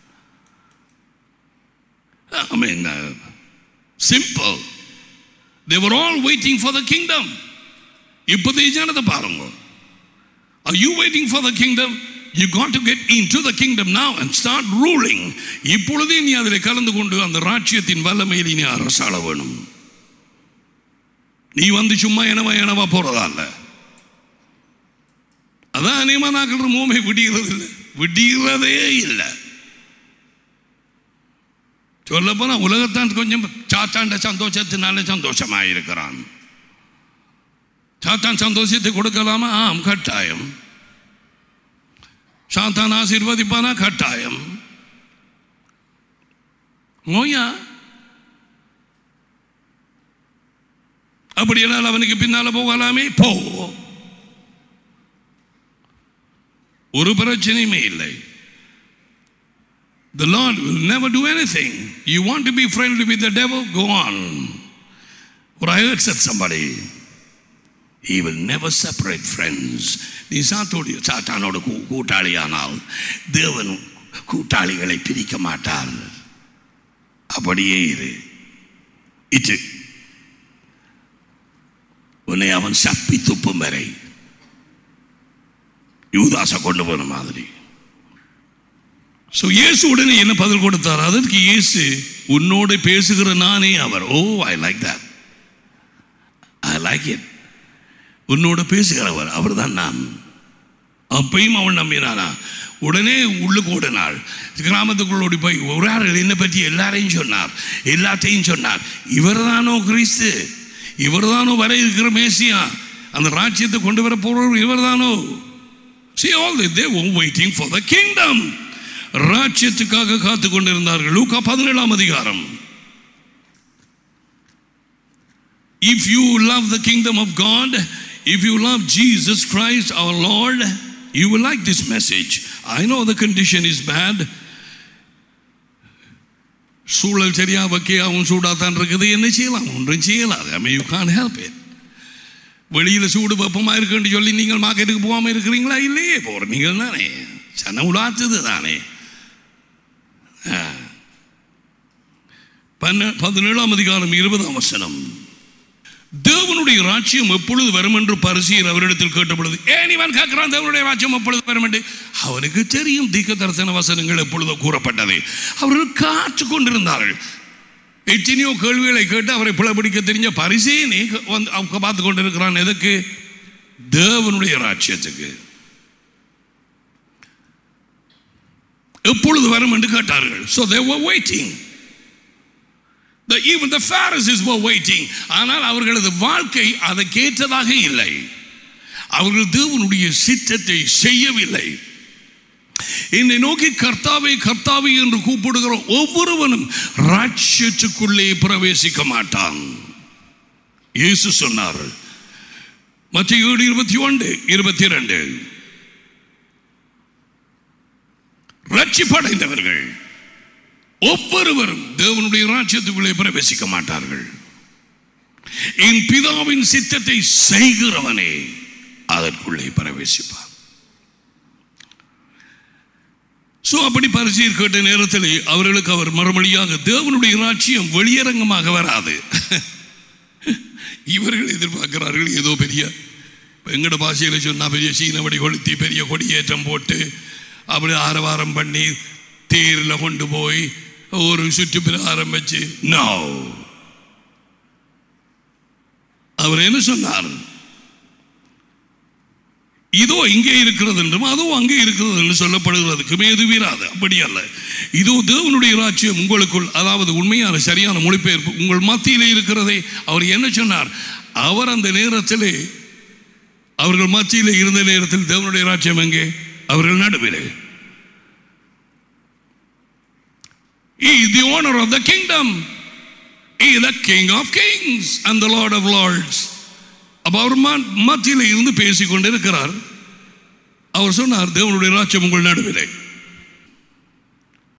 I mean, uh, simple. They were all waiting for the kingdom. இப்போதைய ஜனத்தை பாருங்க Are you waiting for the kingdom? You got to get into the kingdom now and start ruling. இப்பொழுதே நீ அதில் கலந்து கொண்டு அந்த ராட்சியத்தின் வல்லமையில் நீ அரசாள வேணும் நீ வந்து சும்மா எனவா எனவா போறதா இல்ல அதான் அநேகமா நாக்கள் மூமை விடுகிறது இல்லை விடுகிறதே இல்லை சொல்ல போனா உலகத்தான் கொஞ்சம் சாத்தாண்ட சந்தோஷத்தினால சந்தோஷமாயிருக்கிறான் சாத்தான் சந்தோஷத்தை கொடுக்கலாமா ஆம் கட்டாயம் சாத்தான் ஆசீர்வதிப்பானா கட்டாயம் நோயா அப்படியானால் அவனுக்கு பின்னால போகலாமே போ ஒரு பிரச்சனையுமே இல்லை The Lord will never do anything. You want to be friendly with the devil? Go on. Or I heard said somebody, he will never separate friends. நீ சாத்தோடி சாத்தானோட கூ- கூட்டாளியானால் தேவன் கூட்டாளிகளை பிரிக்க மாட்டார் அப்படியே இரு இட்டு உன்னை அவன் சப்பி துப்பும் வரை யூதாச கொண்டு போன மாதிரி ஸோ இயேசு உடனே என்ன பதில் கொடுத்தார் அதற்கு இயேசு உன்னோடு பேசுகிற நானே அவர் oh I like that I like it உன்னோட பேசுகிறவர் அவர்தான் நான் அப்பையும் அவன் நம்பினானா உடனே உள்ளுக்கு ஓடினாள் கிராமத்துக்குள்ள ஓடி போய் ஒரு ஆள் என்னை பற்றி எல்லாரையும் சொன்னார் எல்லாத்தையும் சொன்னார் இவர்தானோ கிறிஸ்து இவர்தானோ வர இருக்கிற மேசியா அந்த ராஜ்யத்தை கொண்டு வர போறவர் இவர்தானோ See all that they were waiting for the kingdom. ராஜ்யத்துக்காக காத்து கொண்டிருந்தார்கள் லூக்கா பதினேழாம் அதிகாரம் If you love the kingdom of God, if you love Jesus Christ our Lord, you will like this message. I know the condition is bad. சூழல் சரியா வைக்கையாவும் சூடாதான் இருக்குது என்ன செய்யலாம் ஒன்றும் செய்யலாது I mean you can help it வெளியில் சூடு வெப்பமாக இருக்குன்னு சொல்லி நீங்கள் மார்க்கெட்டுக்கு போகாமல் இருக்கிறீங்களா இல்லையே போகிற நீங்கள் தானே சன உலாத்துது தானே ஆ. பன்ன- பதினேழாம் அதிகாரம் இருபதாம் வசனம் தேவனுடைய ராஜ்யம் எப்பொழுது வரும் என்று பரிசீர் அவரிடத்தில் கேட்டபொழுது ஏன் இவன் கேட்கிறான் தேவனுடைய ராஜ்யம் எப்பொழுது வரும் என்று அவனுக்கு தெரியும் தீக்க தரிசன வசனங்கள் எப்பொழுதோ கூறப்பட்டது அவர்கள் காத்து கொண்டிருந்தார்கள் எத்தனையோ கேள்விகளை கேட்டு அவரை பிளப்பிடிக்க தெரிஞ்ச பரிசேனே வந்து அவங்க பார்த்து கொண்டிருக்கிறான் எதுக்கு தேவனுடைய ராஜ்யத்துக்கு எப்பொழுது வரும் என்று கேட்டார்கள் so they were waiting the, even the Pharisees were waiting ஆனால் அவர்களது வாழ்க்கை அதற்கேற்றதாக இல்லை அவர்கள் தேவனுடைய சித்தத்தை செய்யவில்லை என்னை நோக்கி கர்த்தாவை கர்த்தாவை என்று கூப்பிடுகிற ஒவ்வொருவனும் ராட்சியத்துக்குள்ளே பிரவேசிக்க மாட்டான் இயேசு சொன்னார் மத்திய ஏழு இருபத்தி ஒன்று இருபத்தி இரண்டு ரட்சிப்படைந்தவர்கள் ஒவ்வொருவரும் தேவனுடைய ராஜ்யத்துக்குள்ளே பிரவேசிக்க மாட்டார்கள் என் பிதாவின் சித்தத்தை செய்கிறவனே அதற்குள்ளே பிரவேசிப்பான் சோ அப்படி பரிசீல் கேட்ட நேரத்தில் அவர்களுக்கு அவர் மறுமொழியாக தேவனுடைய ராட்சியம் வெளியரங்கமாக வராது இவர்கள் எதிர்பார்க்கிறார்கள் ஏதோ பெரிய இப்ப எங்கட பாஷையில் சொன்னா பெரிய சீனவடி கொளுத்தி பெரிய கொடியேற்றம் போட்டு அப்படி ஆரவாரம் பண்ணி தேரில் கொண்டு போய் ஒரு சுற்றுப்பிரகாரம் வச்சு நோ அவர் என்ன சொன்னார் இதோ இங்கே இருக்கிறது என்றும் அதுவும் அங்கே இருக்கிறது என்று சொல்லப்படுகிறதுக்கு எது வீராது அப்படி அல்ல இதோ தேவனுடைய ராஜ்யம் உங்களுக்குள் அதாவது உண்மையான சரியான மொழிபெயர்ப்பு உங்கள் மத்தியிலே இருக்கிறதே அவர் என்ன சொன்னார் அவர் அந்த நேரத்திலே அவர்கள் மத்தியிலே இருந்த நேரத்தில் தேவனுடைய ராஜ்யம் எங்கே அவர்கள் நடுவிலே He is the owner of the kingdom. He is the king of kings and the lord of lords. அப்ப அவர் மத்தியில் இருந்து பேசிக் கொண்டிருக்கிறார் அவர் சொன்னார் தேவனுடைய ராஜ்யம் உங்கள் நடுவிலே